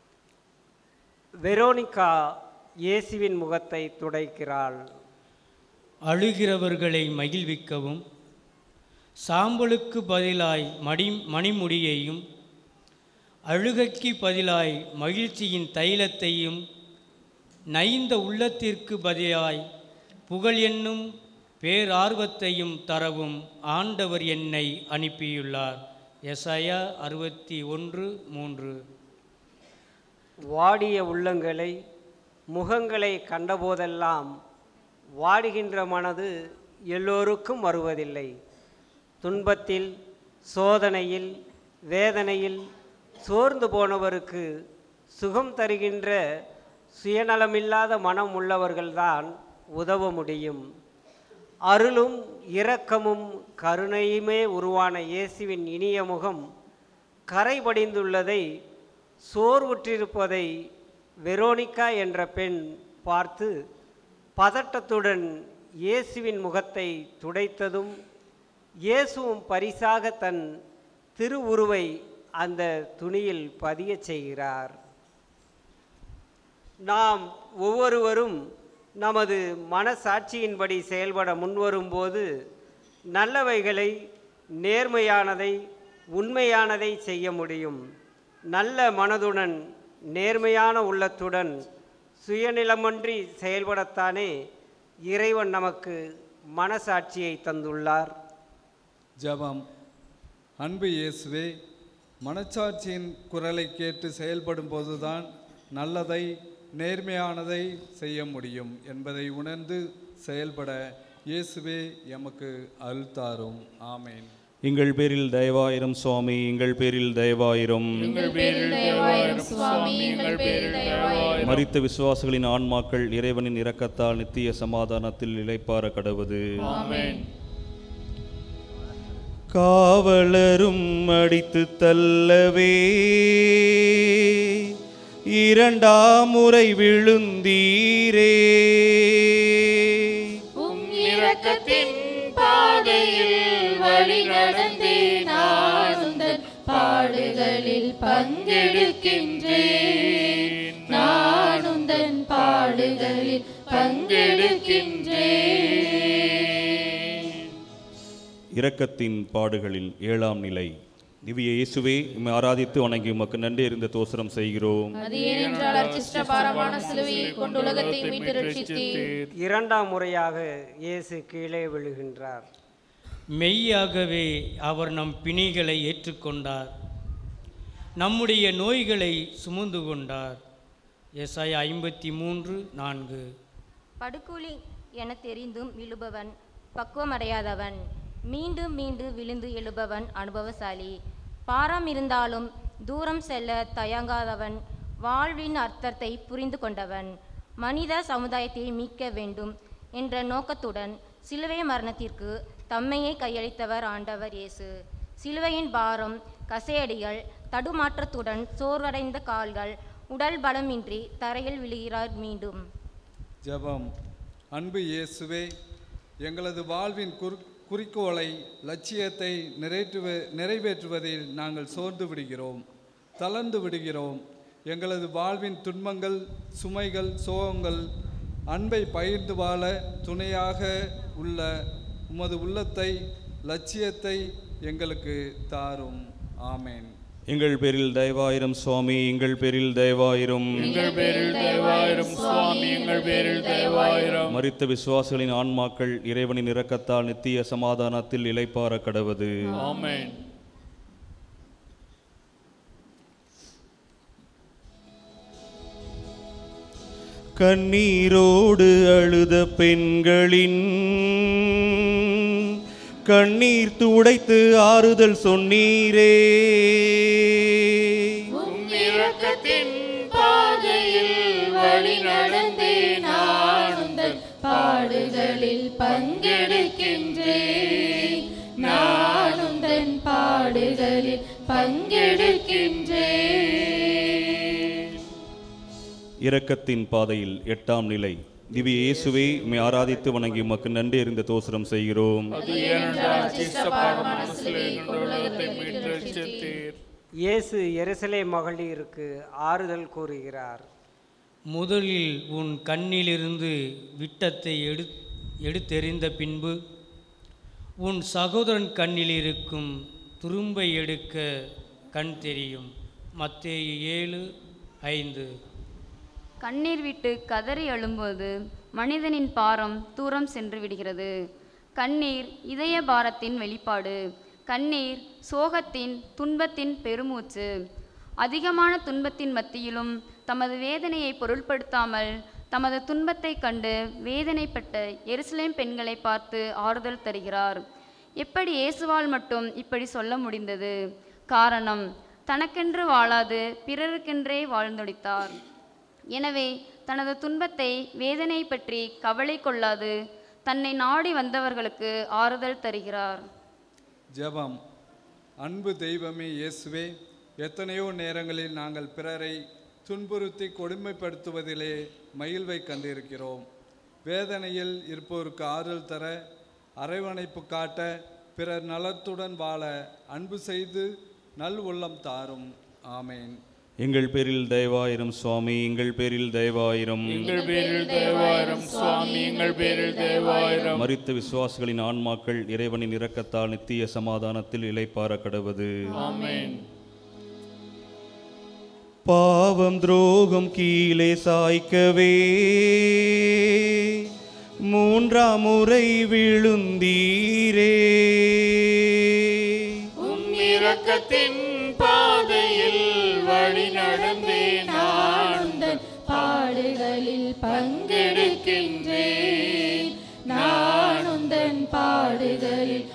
வெரோனிகா இயேசுவின் முகத்தை துடைக்கிறாள் அழுகிறவர்களை மகிழ்விக்கவும் சாம்பலுக்கு பதிலாய் மடி மணிமுடியையும் அழுகைக்கு பதிலாய் மகிழ்ச்சியின் தைலத்தையும் நைந்த உள்ளத்திற்கு பதிலாய் புகழ் என்னும் பேரார்வத்தையும் தரவும் ஆண்டவர் என்னை அனுப்பியுள்ளார் எஸ்ஐயா அறுபத்தி ஒன்று மூன்று வாடிய உள்ளங்களை முகங்களை கண்டபோதெல்லாம் வாடுகின்ற மனது எல்லோருக்கும் வருவதில்லை துன்பத்தில் சோதனையில் வேதனையில் சோர்ந்து போனவருக்கு சுகம் தருகின்ற சுயநலமில்லாத மனம் உள்ளவர்கள்தான் உதவ முடியும் அருளும் இரக்கமும் கருணையுமே உருவான இயேசுவின் இனிய முகம் கரைபடிந்துள்ளதை சோர்வுற்றிருப்பதை வெரோனிகா என்ற பெண் பார்த்து பதட்டத்துடன் இயேசுவின் முகத்தை துடைத்ததும் இயேசுவும் பரிசாக தன் திருவுருவை அந்த துணியில் பதியச் செய்கிறார் நாம் ஒவ்வொருவரும் நமது மனசாட்சியின்படி செயல்பட முன்வரும்போது நல்லவைகளை நேர்மையானதை உண்மையானதை செய்ய முடியும் நல்ல மனதுடன் நேர்மையான உள்ளத்துடன் சுயநிலமன்றி செயல்படத்தானே இறைவன் நமக்கு மனசாட்சியை தந்துள்ளார் ஜெபம் அன்பு இயேசுவே மனச்சாட்சியின் குரலை கேட்டு செயல்படும் போதுதான் நல்லதை நேர்மையானதை செய்ய முடியும் என்பதை உணர்ந்து செயல்பட இயேசுவே எமக்கு அருள் தாரும் ஆமேன் எங்கள் பேரில் தயவாயிரம் சுவாமி எங்கள் பேரில் தயவாயிரம் எங்கள் பேரில் தயவாயிரும் சுவாமி எங்கள் பேரில் தயவாயிரும் மரித்த விசுவாசிகளின் ஆன்மாக்கள் இறைவனின் இரக்கத்தால் நித்திய சமாதானத்தில் இளைப்பாற கடவுது ஆமென் காவலரும் அடித்து தள்ளவே இரண்டாம் முறை விழுந்தீரே உம் இரக்கத்தின் பாதையில் வழி நடந்தே நான் உந்தன் பாடுகளில் பங்கெடுக்கின்றேன் நான் உந்தன் பாடுகளில் பங்கெடுக்கின்றேன் இரக்கத்தின் பாடுகளில் ஏழாம் நிலை திவ்ய இயேசுவே உம்மை ஆராதித்து வணங்கி உமக்கு நன்றி இருந்த தோசரம் செய்கிறோம் அது ஏனென்றால் அர்ச்சிஷ்ட பாரமான சிலுவையை கொண்டு உலகத்தை மீட்டு ரட்சித்தீர் இரண்டாம் முறையாக இயேசு கீழே விழுகின்றார் மெய்யாகவே அவர் நம் பிணிகளை ஏற்றுக்கொண்டார் நம்முடைய நோய்களை சுமந்து கொண்டார் எஸ்ஐ ஐம்பத்தி மூன்று நான்கு படுகொலி என தெரிந்தும் விழுபவன் பக்குவமடையாதவன் மீண்டும் மீண்டும் விழுந்து எழுபவன் அனுபவசாலி பாரம் இருந்தாலும் தூரம் செல்ல தயங்காதவன் வாழ்வின் அர்த்தத்தை புரிந்து கொண்டவன் மனித சமுதாயத்தை மீட்க வேண்டும் என்ற நோக்கத்துடன் சிலுவை மரணத்திற்கு தம்மையே கையளித்தவர் ஆண்டவர் இயேசு சிலுவையின் பாரம் கசையடிகள் தடுமாற்றத்துடன் சோர்வடைந்த கால்கள் உடல் பலமின்றி தரையில் விழுகிறார் மீண்டும் ஜெபம் அன்பு இயேசுவே எங்களது வாழ்வின் குறி குறிக்கோளை லட்சியத்தை நிறைவேற்றுவ நிறைவேற்றுவதில் நாங்கள் சோர்ந்து விடுகிறோம் தளர்ந்து விடுகிறோம் எங்களது வாழ்வின் துன்பங்கள் சுமைகள் சோகங்கள் அன்பை பகிர்ந்து வாழ துணையாக உள்ள உமது உள்ளத்தை லட்சியத்தை எங்களுக்கு தாரும் ஆமேன் எங்கள் பேரில் தயவாயிரம் சுவாமி எங்கள் பேரில் தயவாயிரம் எங்கள் பேரில் தயவாயிரம் சுவாமி எங்கள் பேரில் தயவாயிரம் மரித்த விசுவாசிகளின் ஆன்மாக்கள் இறைவனின் இரக்கத்தால் நித்திய சமாதானத்தில் இளைப்பாற கடவது ஆமென் கண்ணீரோடு அழுத பெண்களின் கண்ணீர் துடைத்து ஆறுதல் சொன்னீரே உம் இரக்கத்தின் பாதையில் வழி நடந்தே நான் உந்தன் பாடுகளில் பங்கெடுக்கின்றேன் நான் உந்தன் பாடுகளில் பங்கெடுக்கின்றேன் இரக்கத்தின் பாதையில் எட்டாம் நிலை திவ்ய இயேசுவே உம்மை ஆராதித்து வணங்கி உமக்கு நன்றி இருந்த தோசரம் செய்கிறோம் அது ஏனென்றால் அச்சிஷ்டபாரமான சிலுவையை கொண்டு உலகத்தை மீட்டு ரட்சித்தீர் இயேசு எருசலே மகளிருக்கு ஆறுதல் கூறுகிறார் முதலில் உன் கண்ணிலிருந்து விட்டத்தை எடு எடுத்தெறிந்த பின்பு உன் சகோதரன் கண்ணில் இருக்கும் துரும்பை எடுக்க கண் தெரியும் மத்தேயு ஏழு ஐந்து கண்ணீர் விட்டு கதறி அழும்போது மனிதனின் பாரம் தூரம் சென்று விடுகிறது கண்ணீர் இதய பாரத்தின் வெளிப்பாடு கண்ணீர் சோகத்தின் துன்பத்தின் பெருமூச்சு அதிகமான துன்பத்தின் மத்தியிலும் தமது வேதனையை பொருட்படுத்தாமல் தமது துன்பத்தைக் கண்டு வேதனைப்பட்ட எருசலேம் பெண்களை பார்த்து ஆறுதல் தருகிறார் எப்படி இயேசுவால் மட்டும் இப்படி சொல்ல முடிந்தது காரணம் தனக்கென்று வாழாது பிறருக்கென்றே வாழ்ந்தொடித்தார் எனவே தனது துன்பத்தை வேதனை பற்றி கவலை கொள்ளாது தன்னை நாடி வந்தவர்களுக்கு ஆறுதல் தருகிறார் ஜெபம் அன்பு தெய்வமே இயேசுவே எத்தனையோ நேரங்களில் நாங்கள் பிறரை துன்புறுத்தி கொடுமைப்படுத்துவதிலே மகிழ்வை கண்டிருக்கிறோம் வேதனையில் இருப்போருக்கு ஆறுதல் தர அரவணைப்பு காட்ட பிறர் நலத்துடன் வாழ அன்பு செய்து நல் உள்ளம் தாரும் ஆமேன் எங்கள் பேரில் தயவாயிரம் சுவாமி எங்கள் பேரில் தயவாயிரம் எங்கள் பேரில் தேவாயிரம் சுவாமி எங்கள் பேரில் தேவாயிரம் மரித்த விசுவாசிகளின் ஆன்மாக்கள் இறைவனின் இரக்கத்தால் நித்திய சமாதானத்தில் இளைப்பார கடவது ஆமென் பாவம் துரோகம் கீழே சாய்க்கவே மூன்றாம் முறை விழுந்தீரே உம் இரக்கத்தின் பாதையில் வழி நடந்தே நான் உந்தன் பாடுகளில் பங்கெடுக்கின்றேன் நான் உந்தன் பாடுகளில்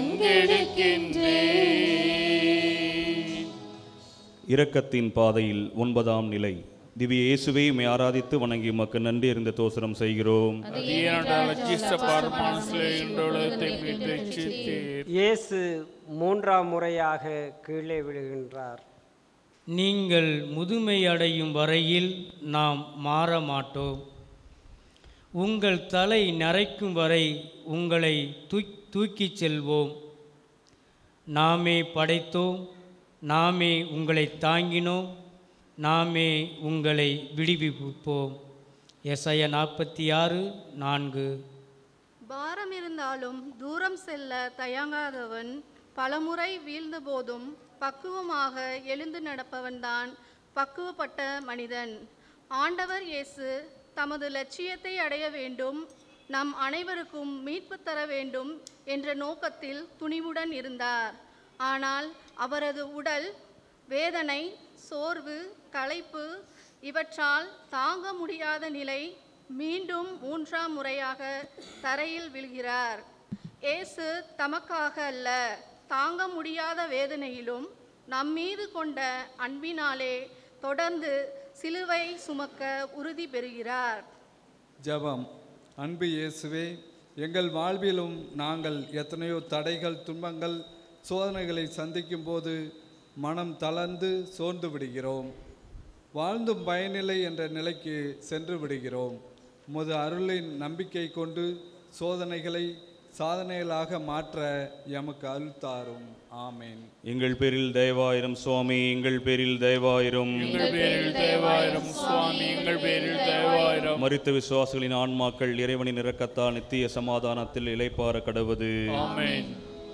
பங்கெடுக்கின்றேன் இரக்கத்தின் பாதையில் ஒன்பதாம் நிலை திவ்ய இயேசுவை உம்மை ஆராதித்து வணங்கி உமக்கு நன்றி இருந்த தோசரம் செய்கிறோம் ஏனென்றால் அச்சிஷ்ட பார்மானசிலே இன்றுலகத்தை மீட்டு ரட்சித்தீர் இயேசு மூன்றாம் முறையாக கீழே விழுகின்றார் நீங்கள் முதுமை அடையும் வரையில் நாம் மாற மாட்டோம் உங்கள் தலை நரைக்கும் வரை உங்களை தூக் தூக்கிச் செல்வோம் நாமே படைத்தோம் நாமே உங்களை தாங்கினோம் நாமே உங்களை விடுவிப்போம் எசைய நாற்பத்தி ஆறு நான்கு பாரம் இருந்தாலும் தூரம் செல்ல தயங்காதவன் பலமுறை வீழ்ந்த போதும் பக்குவமாக எழுந்து நடப்பவன்தான் பக்குவப்பட்ட மனிதன் ஆண்டவர் இயேசு தமது லட்சியத்தை அடைய வேண்டும் நம் அனைவருக்கும் மீட்பு தர வேண்டும் என்ற நோக்கத்தில் துணிவுடன் இருந்தார் ஆனால் அவரது உடல் வேதனை சோர்வு களைப்பு இவற்றால் தாங்க முடியாத நிலை மீண்டும் மூன்றாம் முறையாக தரையில் விழுகிறார் இயேசு தமக்காக அல்ல தாங்க முடியாத வேதனையிலும் நம்மீது கொண்ட அன்பினாலே தொடர்ந்து சிலுவை சுமக்க உறுதி பெறுகிறார் ஜெபம் அன்பு இயேசுவே எங்கள் வாழ்விலும் நாங்கள் எத்தனையோ தடைகள் துன்பங்கள் சோதனைகளை சந்திக்கும் போது மனம் தளர்ந்து சோர்ந்து விடுகிறோம் வாழ்ந்தும் பயனில்லை என்ற நிலைக்கு சென்று விடுகிறோம் உமது அருளின் நம்பிக்கை கொண்டு சோதனைகளை சாதனைகளாக மாற்ற எமக்கு அருள் தாரும் ஆமேன் எங்கள் பேரில் தயவாயிரம் சுவாமி எங்கள் பேரில் தயவாயிரம் எங்கள் பேரில் தேவாயிரம் சுவாமி எங்கள் பேரில் தேவாயிரம் மரித்த விசுவாசிகளின் ஆன்மாக்கள் இறைவனின் இரக்கத்தால் நித்திய சமாதானத்தில் இளைப்பார கடவது ஆமென்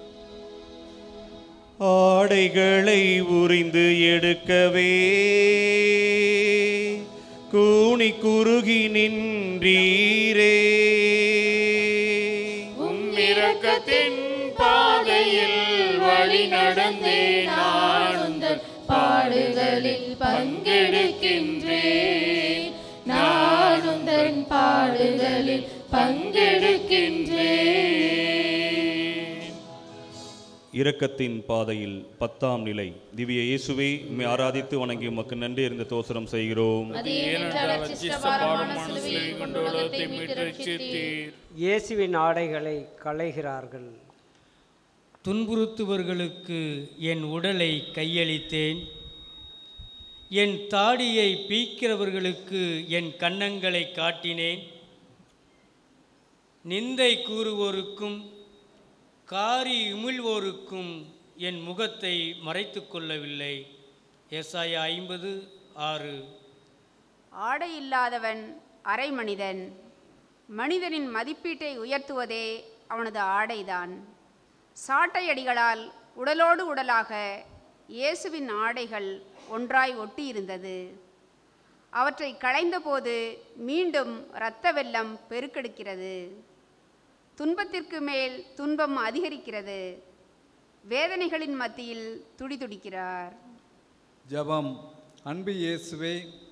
ஆடைகளை உரிந்து எடுக்கவே கூனி குறுகி நின்றீரே உம் இரக்கத்தின் பாதையில் வழி நடந்தே நான் உந்தன் பாடுகளில் பங்கெடுக்கின்றேன் நான் உந்தன் பாடுகளில் பங்கெடுக்கின்றேன் இரக்கத்தின் பாதையில் பத்தாம் நிலை திவ்ய இயேசுவை உம்மை ஆராதித்து வணங்கி உமக்கு நன்றி இருந்த தோசரம் செய்கிறோம் அது ஏனென்றால் அச்சிஷ்ட பாரமான சிலுவை கொண்டு உலகத்தை மீட்டு ரட்சித்தீர் இயேசுவின் ஆடைகளை களைகிறார்கள் துன்புறுத்துவர்களுக்கு என் உடலை கையளித்தேன் என் தாடியை பீக்கிறவர்களுக்கு என் கன்னங்களை காட்டினேன் நிந்தை கூறுவோருக்கும் காரி உமிழ்வோருக்கும் என் முகத்தை மறைத்து கொள்ளவில்லை ஏசாயா ஐம்பது ஆறு ஆடை இல்லாதவன் அரை மனிதன் மனிதனின் மதிப்பீட்டை உயர்த்துவதே அவனது ஆடைதான் சாட்டையடிகளால் உடலோடு உடலாக இயேசுவின் ஆடைகள் ஒன்றாய் ஒட்டியிருந்தது அவற்றை களைந்தபோது மீண்டும் இரத்த வெள்ளம் பெருக்கெடுக்கிறது துன்பத்திற்கு மேல் துன்பம் அதிகரிக்கிறது வேதனைகளின் மத்தியில் துடிதுடிக்கிறார் ஜெபம் அன்பு இயேசுவே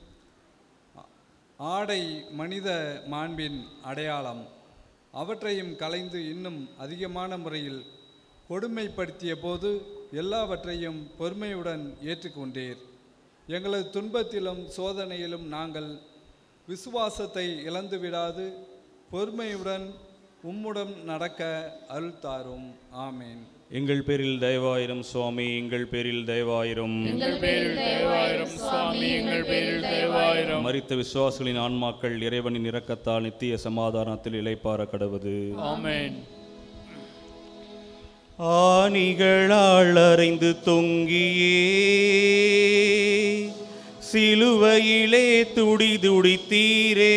ஆடை மனித மாண்பின் அடையாளம் அவற்றையும் கலைந்து இன்னும் அதிகமான முறையில் கொடுமைப்படுத்திய போது எல்லாவற்றையும் பொறுமையுடன் ஏற்றுக்கொண்டீர் எங்களது துன்பத்திலும் சோதனையிலும் நாங்கள் விசுவாசத்தை இழந்து விடாது பொறுமையுடன் உம்முடன் நடக்க அருள் தாரும் ஆமேன் எங்கள் பேரில் தயவாயிரும் சுவாமி எங்கள் பேரில் தயவாயிரும் எங்கள் பேரில் தயவாயிரும் சுவாமி எங்கள் பேரில் தயவாயிரும் மரித்த விசுவாசிகளின் ஆன்மாக்கள் இறைவனின் இரக்கத்தால் நித்திய சமாதானத்தில் இளைப்பாற கடவது ஆமென் ஆணிகளால் அறைந்து தொங்கியே சிலுவையிலே துடி துடித்தீரே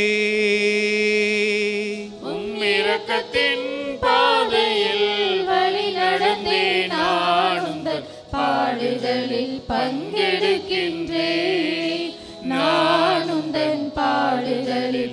உம் இரக்கத்தின் பாதையில் வழி நடந்தே நான் உந்தன் பாடுகளில் பங்கெடுக்கின்றேன் நான் உந்தன் பாடுகளில்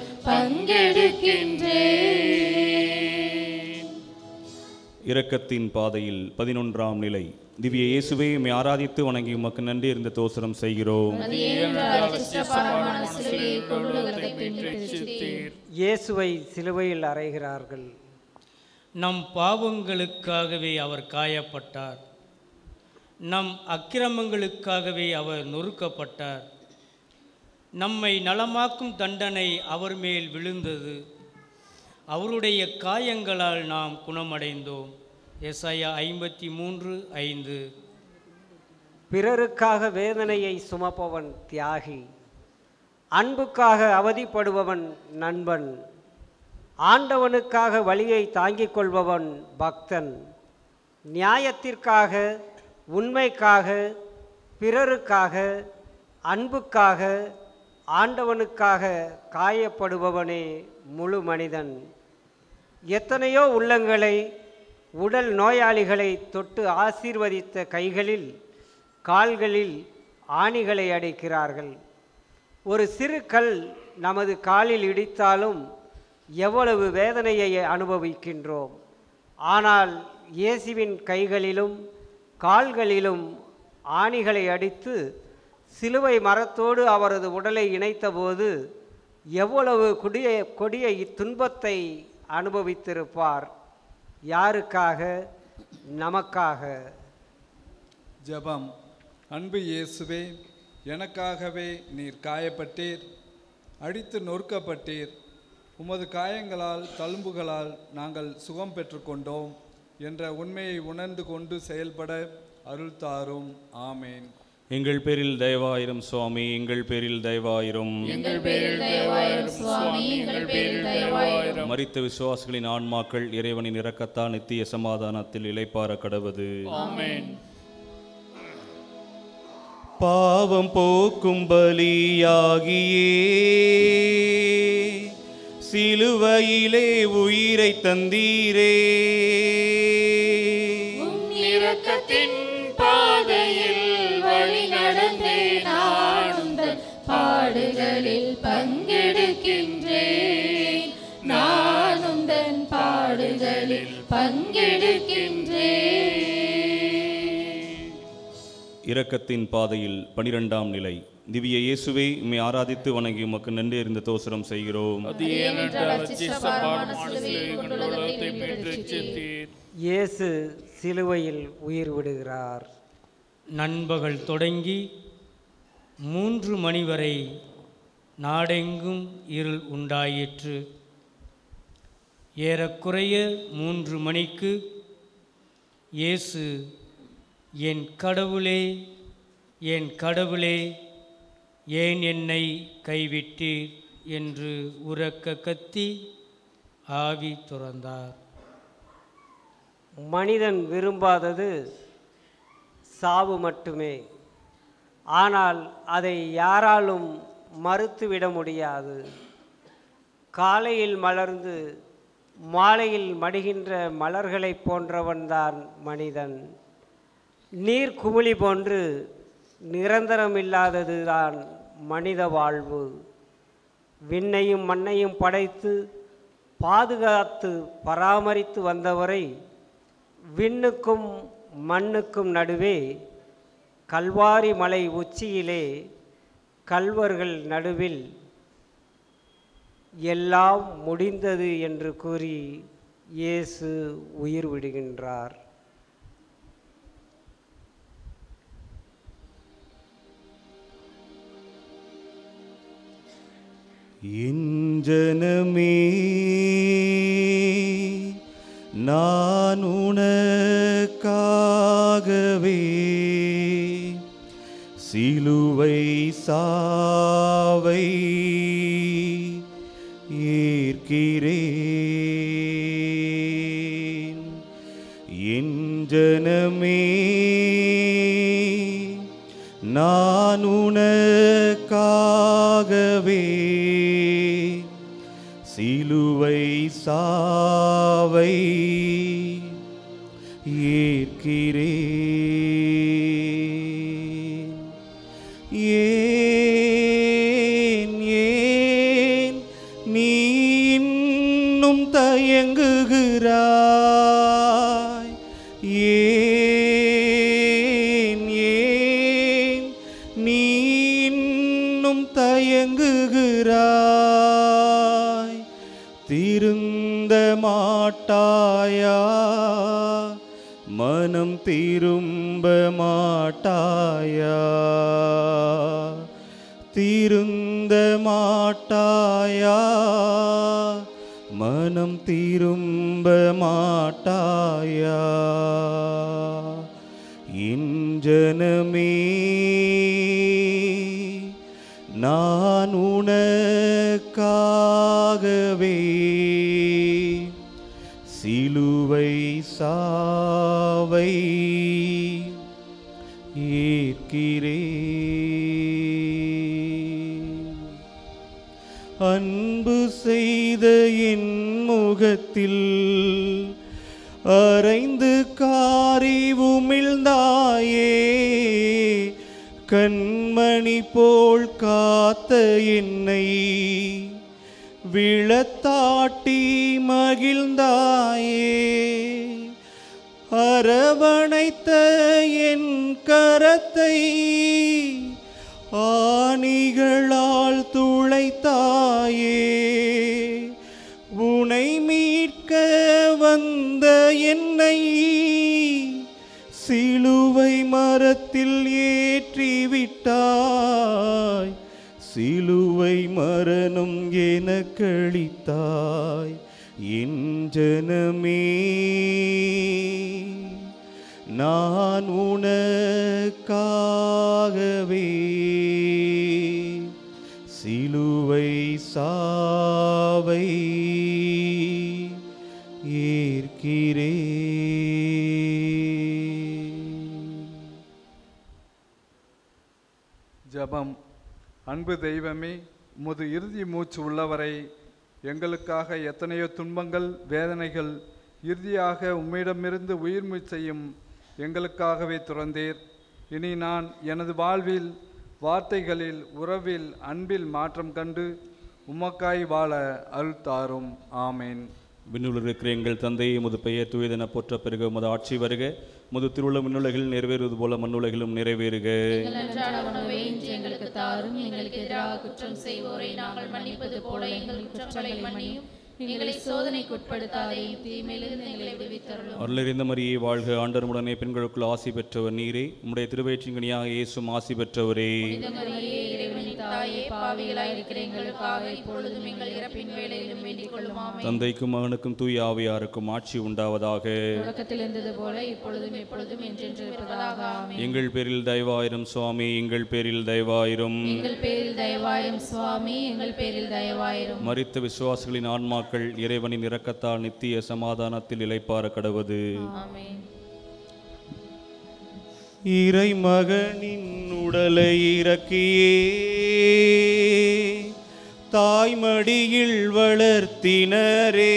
பங்கெடுக்கின்றேன் இரக்கத்தின் பாதையில் பதினொன்றாம் நிலை திவ்ய இயேசுவே உம்மை ஆராதித்து வணங்கி உமக்கு நன்றி இருந்த தோசரம் செய்கிறோம் அது ஏனென்றால் அச்சிஷ்டபாரமான சிலுவையை கொண்டு உலகத்தை மீட்டெடுத்தீர். இயேசுவை சிலுவையில் அறைகிறார்கள் நம் பாவங்களுக்காகவே அவர் காயப்பட்டார் நம் அக்கிரமங்களுக்காகவே அவர் நொறுக்கப்பட்டார் நம்மை நலமாக்கும் தண்டனை அவர் மேல் விழுந்தது அவருடைய காயங்களால் நாம் குணமடைந்தோம் எஸ்ஐயா ஐம்பத்தி மூன்று ஐந்து பிறருக்காக வேதனையை சுமப்பவன் தியாகி அன்புக்காக அவதிப்படுபவன் நண்பன் ஆண்டவனுக்காக வழியை தாங்கிக் கொள்பவன் பக்தன் நியாயத்திற்காக உண்மைக்காக பிறருக்காக அன்புக்காக ஆண்டவனுக்காக காயப்படுபவனே முழு மனிதன் எத்தனையோ உள்ளங்களை உடல் நோயாளிகளை தொட்டு ஆசீர்வதித்த கைகளில் கால்களில் ஆணிகளை அடைக்கிறார்கள் ஒரு சிறு கல் நமது காலில் இடித்தாலும் எவ்வளவு வேதனையை அனுபவிக்கின்றோம் ஆனால் இயேசுவின் கைகளிலும் கால்களிலும் ஆணிகளை அடித்து சிலுவை மரத்தோடு அவரது உடலை இணைத்தபோது எவ்வளவு கொடிய கொடிய இத்துன்பத்தை அனுபவித்திருப்பார் யாருக்காக நமக்காக ஜெபம் அன்பு இயேசுவே எனக்காகவே நீர் காயப்பட்டீர் அடித்து நொறுக்கப்பட்டீர் உமது காயங்களால் தழும்புகளால் நாங்கள் சுகம் பெற்றுக்கொண்டோம் என்ற உண்மையை உணர்ந்து கொண்டு செயல்பட அருள் தாரும் ஆமேன் எங்கள் பேரில் தயவாயிரும் சுவாமி எங்கள் பேரில் தயவாயிரும் எங்கள் பேரில் தயவாயிரும் சுவாமி எங்கள் பேரில் தயவாயிரும் மரித்த விசுவாசிகளின் ஆன்மாக்கள் இறைவனின் இரக்கத்தால் நித்திய சமாதானத்தில் இளைப்பாற கடவது ஆமென் பாவம் போக்கும் பலியாகியே சிலுவையிலே உயிரை தந்தீரே உம் இரக்கத்தின் பாதையில் வழி நடந்தே நான் உந்தன் பாடுகளில் பங்கெடுக்கின்றேன் நான் உந்தன் பாடுகளில் பங்கெடுக்கின்றேன் இரக்கத்தின் பாதையில் பனிரெண்டாம் நிலை திவ்ய இயேசுவை உம்மை ஆராதித்து வணங்கி உமக்கு நன்றி இருந்த தோசரம் செய்கிறோம் அது ஏனென்றால் அச்சிஷ்டபாரமான சிலுவையை கொண்டு உலகத்தை மீட்டெடுத்தீர் இயேசு சிலுவையில் உயிர் விடுகிறார் நண்பகல் தொடங்கி மூன்று மணி வரை நாடெங்கும் இருள் உண்டாயிற்று ஏறக்குறைய மூன்று மணிக்கு இயேசு என் கடவுளே என் கடவுளே ஏன் என்னை கைவிட்டீர் என்று உரக்க கத்தி ஆவி துறந்தார் மனிதன் விரும்பாதது சாவு மட்டுமே ஆனால் அதை யாராலும் மறுத்துவிட முடியாது காலையில் மலர்ந்து மாலையில் மடிகின்ற மலர்களைப் போன்றவன்தான் மனிதன் நீர் குமிழி போன்று நிரந்தரமில்லாததுதான் மனித வாழ்வு விண்ணையும் மண்ணையும் படைத்து பாதுகாத்து பராமரித்து வந்தவரை விண்ணுக்கும் மண்ணுக்கும் நடுவே கல்வாரி மலை உச்சியிலே கல்வர்கள் நடுவில் எல்லாம் முடிந்தது என்று கூறி இயேசு உயிர் விடுகின்றார் என் ஜனமே நான் உனக்காகவே சிலுவை சாவை ஏற்கிறேன் என் ஜனமே நான் உனக்காகவே சிலுவை சாவை ஏற்கிறேன் ஏன் ஏன் நீ இன்னும் தயங்குகிறாய் ஏன் ஏன் நீ இன்னும் தயங்குகிறாய் திருந்த மாட்டாயா மனம் திரும்ப மாட்டாயா திருந்த மாட்டாயா மனம் திரும்ப மாட்டாயா என் ஜனமே நான் உனக்காகவே சிலுவை சாவை ஏற்கிறேன் அன்பு செய்த என் முகத்தில் அரைந்து காரி உமிழ்ந்தாயே கண்மணி போல் காத்த என்னை விழத்தாட்டி மகிழ்ந்தாயே அரவணைத்த என் கரத்தை ஆணிகளால் துளைத்தாயே உனை மீட்க வந்த என்னை சிலுவை மரத்தில் ஏற்றிவிட்டாய் சிலுவை மரணம் எனக்களித்தாய் என் ஜனமே நான் உனக்காகவே சிலுவை சாவை ஏற்கிறேன் ஜெபம் அன்பு தெய்வமே உமது இறுதி மூச்சு உள்ளவரை எங்களுக்காக எத்தனையோ துன்பங்கள் வேதனைகள் இறுதியாக உம்மிடமிருந்து உயிர் மூச்சையும் எங்களுக்காகவே துறந்தீர் இனி நான் எனது வாழ்வில் வார்த்தைகளில் உறவில் அன்பில் மாற்றம் கண்டு உமக்காய் வாழ அருள் தாரும் ஆமேன் விண்ணுள் இருக்கிற எங்கள் தந்தை முது பெயர் தூயதென போற்ற பெருக முது ஆட்சி வருக முது திருவுள்ள விண்ணுலகில் நிறைவேறுவது போல மண்ணுலகிலும் நிறைவேறுக எங்கள் அன்றாட உணவை இன்று எங்களுக்கு தாரும் எங்களுக்கு எதிராக குற்றம் செய்வோரை நாங்கள் மன்னிப்பது போல எங்கள் குற்றங்களை மன்னியும் எங்களை சோதனைக்கு உட்படுத்தாதையும் தீமையிலிருந்து எங்களை விடுவித்தருளும் அருளறிந்த மரியே வாழ்க ஆண்டருமுடனே பெண்களுக்குள் ஆசி பெற்றவர் நீரே உம்முடைய திருவயிற்றின்கனியாக இயேசும் ஆசி பெற்றவரே புனித மரியே இறைவனின் தாயே பாவிகளாய் இருக்கிற எங்களுக்காக இப்பொழுதும் எங்கள் இறப்பின் வேளையிலும் வேண்டிக் கொள்ளும் ஆமென். தந்தைக்கும் மகனுக்கும் தூய ஆவியாருக்கும் ஆட்சி உண்டாவதாக தொடக்கத்தில் இருந்தது போல இப்பொழுதும் எப்பொழுதும் என்றென்று இருப்பதாக ஆமென். எங்கள் பேரில் தயவாயிரும் சுவாமி எங்கள் பேரில் தயவாயிரும் எங்கள் பேரில் தயவாயிரும் சுவாமி எங்கள் பேரில் தயவாயிரும் மரித்த விசுவாசிகளின் ஆன்மாக்கள் இறைவனின் இரக்கத்தால் நித்திய சமாதானத்தில் இளைப்பாற கடவது ஆமென் இறைமகனின் உடலை இறக்கியே தாய்மடியில் வளர்த்தினரே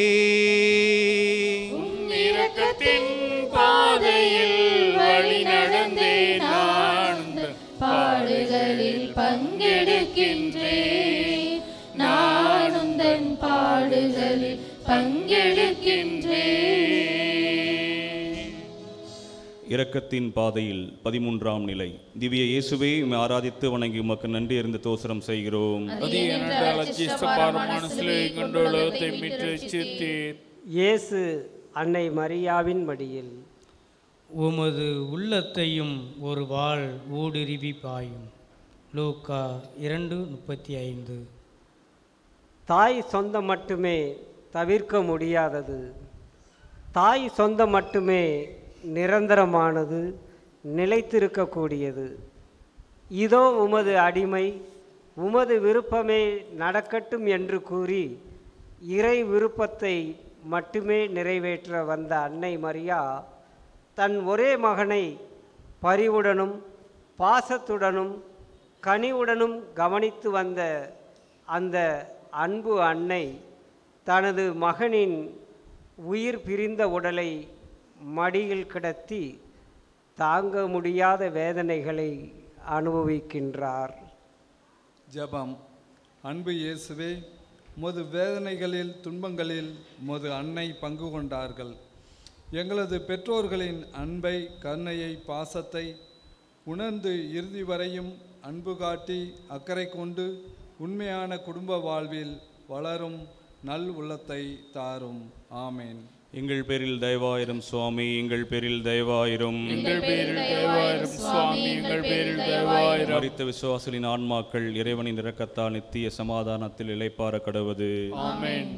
இரக்கத்தின் பாதையில் வழி நடந்தே நான் பாடுகளில் பங்கெடுக்கின்றேன் நானும் தன் பாடுகளில் பங்கெடுக்கின்றேன் இரக்கத்தின் பாதையில் பதிமூன்றாம் நிலை திவ்ய இயேசுவே உம்மை ஆராதித்து வணங்கி உமக்கு நன்றி அறிந்த தோசரம் செய்கிறோம் அது ஏனென்றால் அச்சிஷ்ட பாரமான சிலுவை கொண்டு உலகத்தை மீட்டு ரட்சித்தீர் இயேசு அன்னை மரியாவின் மடியில் உமது உள்ளத்தையும் ஒரு வாள் ஊடுருவி பாயும் லூக்கா இரண்டு முப்பத்தி ஐந்து தாய் சொந்தம் மட்டுமே தவிர்க்க முடியாதது தாய் சொந்தம் மட்டுமே நிரந்தரமானது நிலைத்திருக்கக்கூடியது இதோ உமது அடிமை உமது விருப்பமே நடக்கட்டும் என்று கூறி இறை விருப்பத்தை மட்டுமே நிறைவேற்ற வந்த அன்னை மரியா தன் ஒரே மகனை பரிவுடனும் பாசத்துடனும் கனிவுடனும் கவனித்து வந்த அந்த அன்பு அன்னை தனது மகனின் உயிர் பிரிந்த உடலை மடியில் கிடத்தி தாங்க முடியாத வேதனைகளை அனுபவிக்கின்றார் ஜெபம் அன்பு இயேசுவே உமது வேதனைகளில் துன்பங்களில் உமது அன்னை பங்கு கொண்டார்கள் எங்களது பெற்றோர்களின் அன்பை கருணையை பாசத்தை உணர்ந்து இறுதி வரையும் அன்பு காட்டி அக்கறை கொண்டு உண்மையான குடும்ப வாழ்வில் வளரும் நல் உள்ளத்தை தாரும் ஆமேன் எங்கள் பேரில் தயவாயிரும் சுவாமி எங்கள் பேரில் தயவாயிரும் எங்கள் பேரில் தயவாயிரும் சுவாமி எங்கள் பேரில் தயவாயிரும் மரித்த விசுவாசலின் ஆன்மாக்கள் இறைவனின் இரக்கத்தால் நித்திய சமாதானத்தில் இளைப்பாற கடவது ஆமென்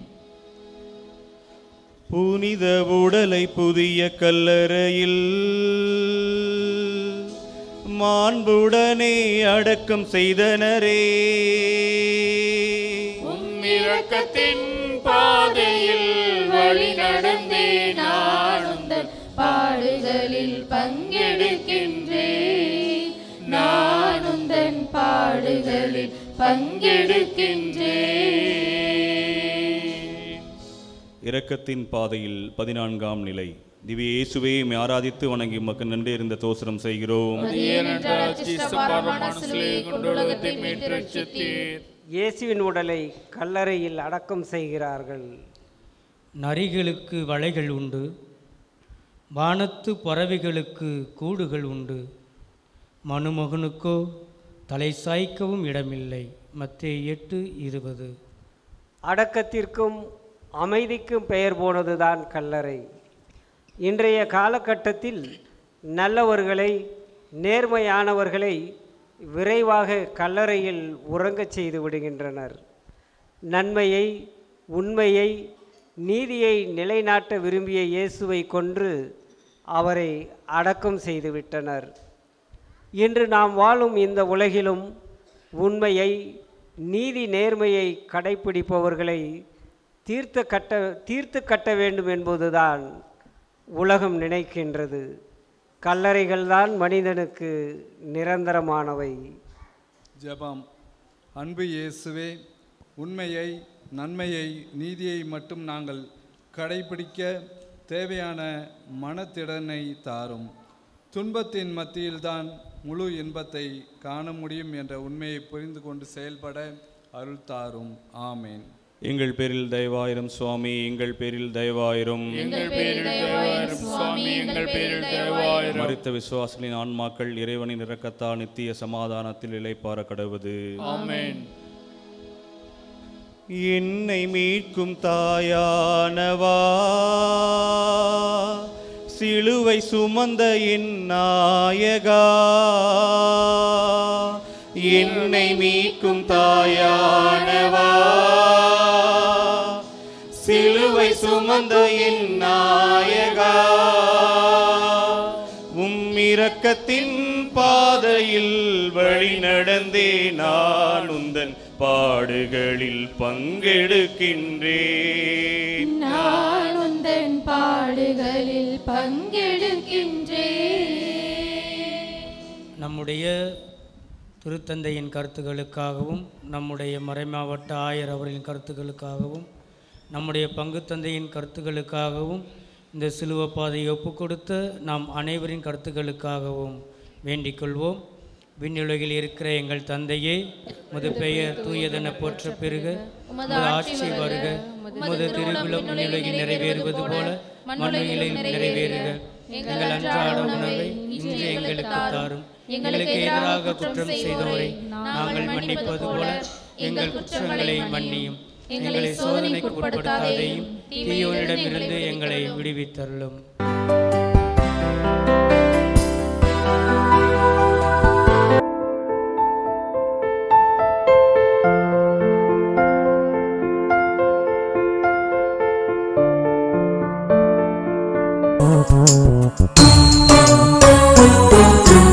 புனித உடலை புதிய கல்லறையில் மாண்புடனே அடக்கம் செய்தனரே உம்மிரக்கத்தின் பாதையில் வழி நடந்தே நான் உந்தன் பாடுகளில் பங்கெடுக்கின்றேன் நான் உந்தன் பாடுகளில் பங்கெடுக்கின்றேன் இரக்கத்தின் பாதையில் பதினான்காம் நிலை திவ்ய இயேசுவே உம்மை ஆராதித்து வணங்கி உமக்கு நன்றி இருந்த தோசரம் செய்கிறோம் அது ஏனென்றால் அச்சிஷ்ட பாரமான சிலுவை கொண்டு உலகத்தை மீட்டு ரட்சித்தீர் இயேசுவின் உடலை கல்லறையில் அடக்கம் செய்கிறார்கள் நரிகளுக்கு வலைகள் உண்டு வானத்து பறவைகளுக்கு கூடுகள் உண்டு மனுமகனுக்கோ தலை சாய்க்கவும் இடமில்லை மத்தேயு எட்டு இருபது அடக்கத்திற்கும் அமைதிக்கும் பெயர் போனதுதான் கல்லறை இன்றைய காலகட்டத்தில் நல்லவர்களை நேர்மையானவர்களை விரைவாக கல்லறையில் உறங்கச் செய்து விடுகின்றனர் நன்மையை உண்மையை நீதியை நிலைநாட்ட விரும்பிய இயேசுவை கொன்று அவரை அடக்கம் செய்துவிட்டனர் இன்று நாம் வாழும் இந்த உலகிலும் உண்மையை நீதி நேர்மையை கடைப்பிடிப்பவர்களை தீர்த்து கட்ட தீர்த்து கட்ட வேண்டும் என்பதுதான் உலகம் நினைக்கின்றது கல்லறைகள்தான் மனிதனுக்கு நிரந்தரமானவை ஜெபம் அன்பு இயேசுவே உண்மையை நன்மையை நீதியை மட்டும் நாங்கள் கடைபிடிக்க தேவையான மனத்திடனை தாரும் துன்பத்தின் மத்தியில்தான் முழு இன்பத்தை காண முடியும் என்ற உண்மையை புரிந்து கொண்டு செயல்பட அருள் தாரும் ஆமேன் எங்கள் பேரில் தயவாயிரும் சுவாமி எங்கள் பேரில் தயவாயிரும் எங்கள் பேரில் தயவாயிரும் சுவாமி எங்கள் பேரில் தயவாயிரும் மரித்த விசுவாசலின் ஆன்மாக்கள் இறைவனின் இரக்கத்தால் நித்திய சமாதானத்தில் இளைப்பாற கடவுது ஆமென் என்னை மீட்கும் தாயானவா சிலுவை சுமந்த என் நாயகா என்னை மீட்கும் தாயானவா சிலுவை சுமந்த என் நாயகா உம் இரக்கத்தின் பாதையில் வழி நடந்தே நான் உந்தன் பாடுகளில் பங்கெடுக்கின்றேன் நான் உந்தன் பாடுகளில் பங்கெடுக்கின்றேன் நம்முடைய திருத்தந்தையின் கருத்துக்களுக்காகவும் நம்முடைய மறைமாவட்ட ஆயர் அவர்களின் கருத்துக்களுக்காகவும் நம்முடைய பங்கு தந்தையின் கருத்துக்களுக்காகவும் இந்த சிலுவ பாதையை ஒப்பு கொடுத்த நாம் அனைவரின் கருத்துக்களுக்காகவும் வேண்டிக் கொள்வோம் விண்ணுலகில் இருக்கிற எங்கள் தந்தையே முது பெயர் தூயதென போற்ற பெருக உமது ஆட்சி வருக உமது திருவிழம் விண்ணுலகில் நிறைவேறுவது போல மண்ணுலகிலும் நிறைவேறுக எங்கள் அன்றாட உணவை இன்று எங்களுக்கு தாரும் எங்களுக்கு எதிராக குற்றம் செய்தோரை நாங்கள் மன்னிப்பது போல எங்கள் குற்றங்களை மன்னியும் எங்களை சோதனைக்கு உட்படுத்தாதேயும் தீயோனிடமிருந்து எங்களை விடுவித்தருளும் Thank you.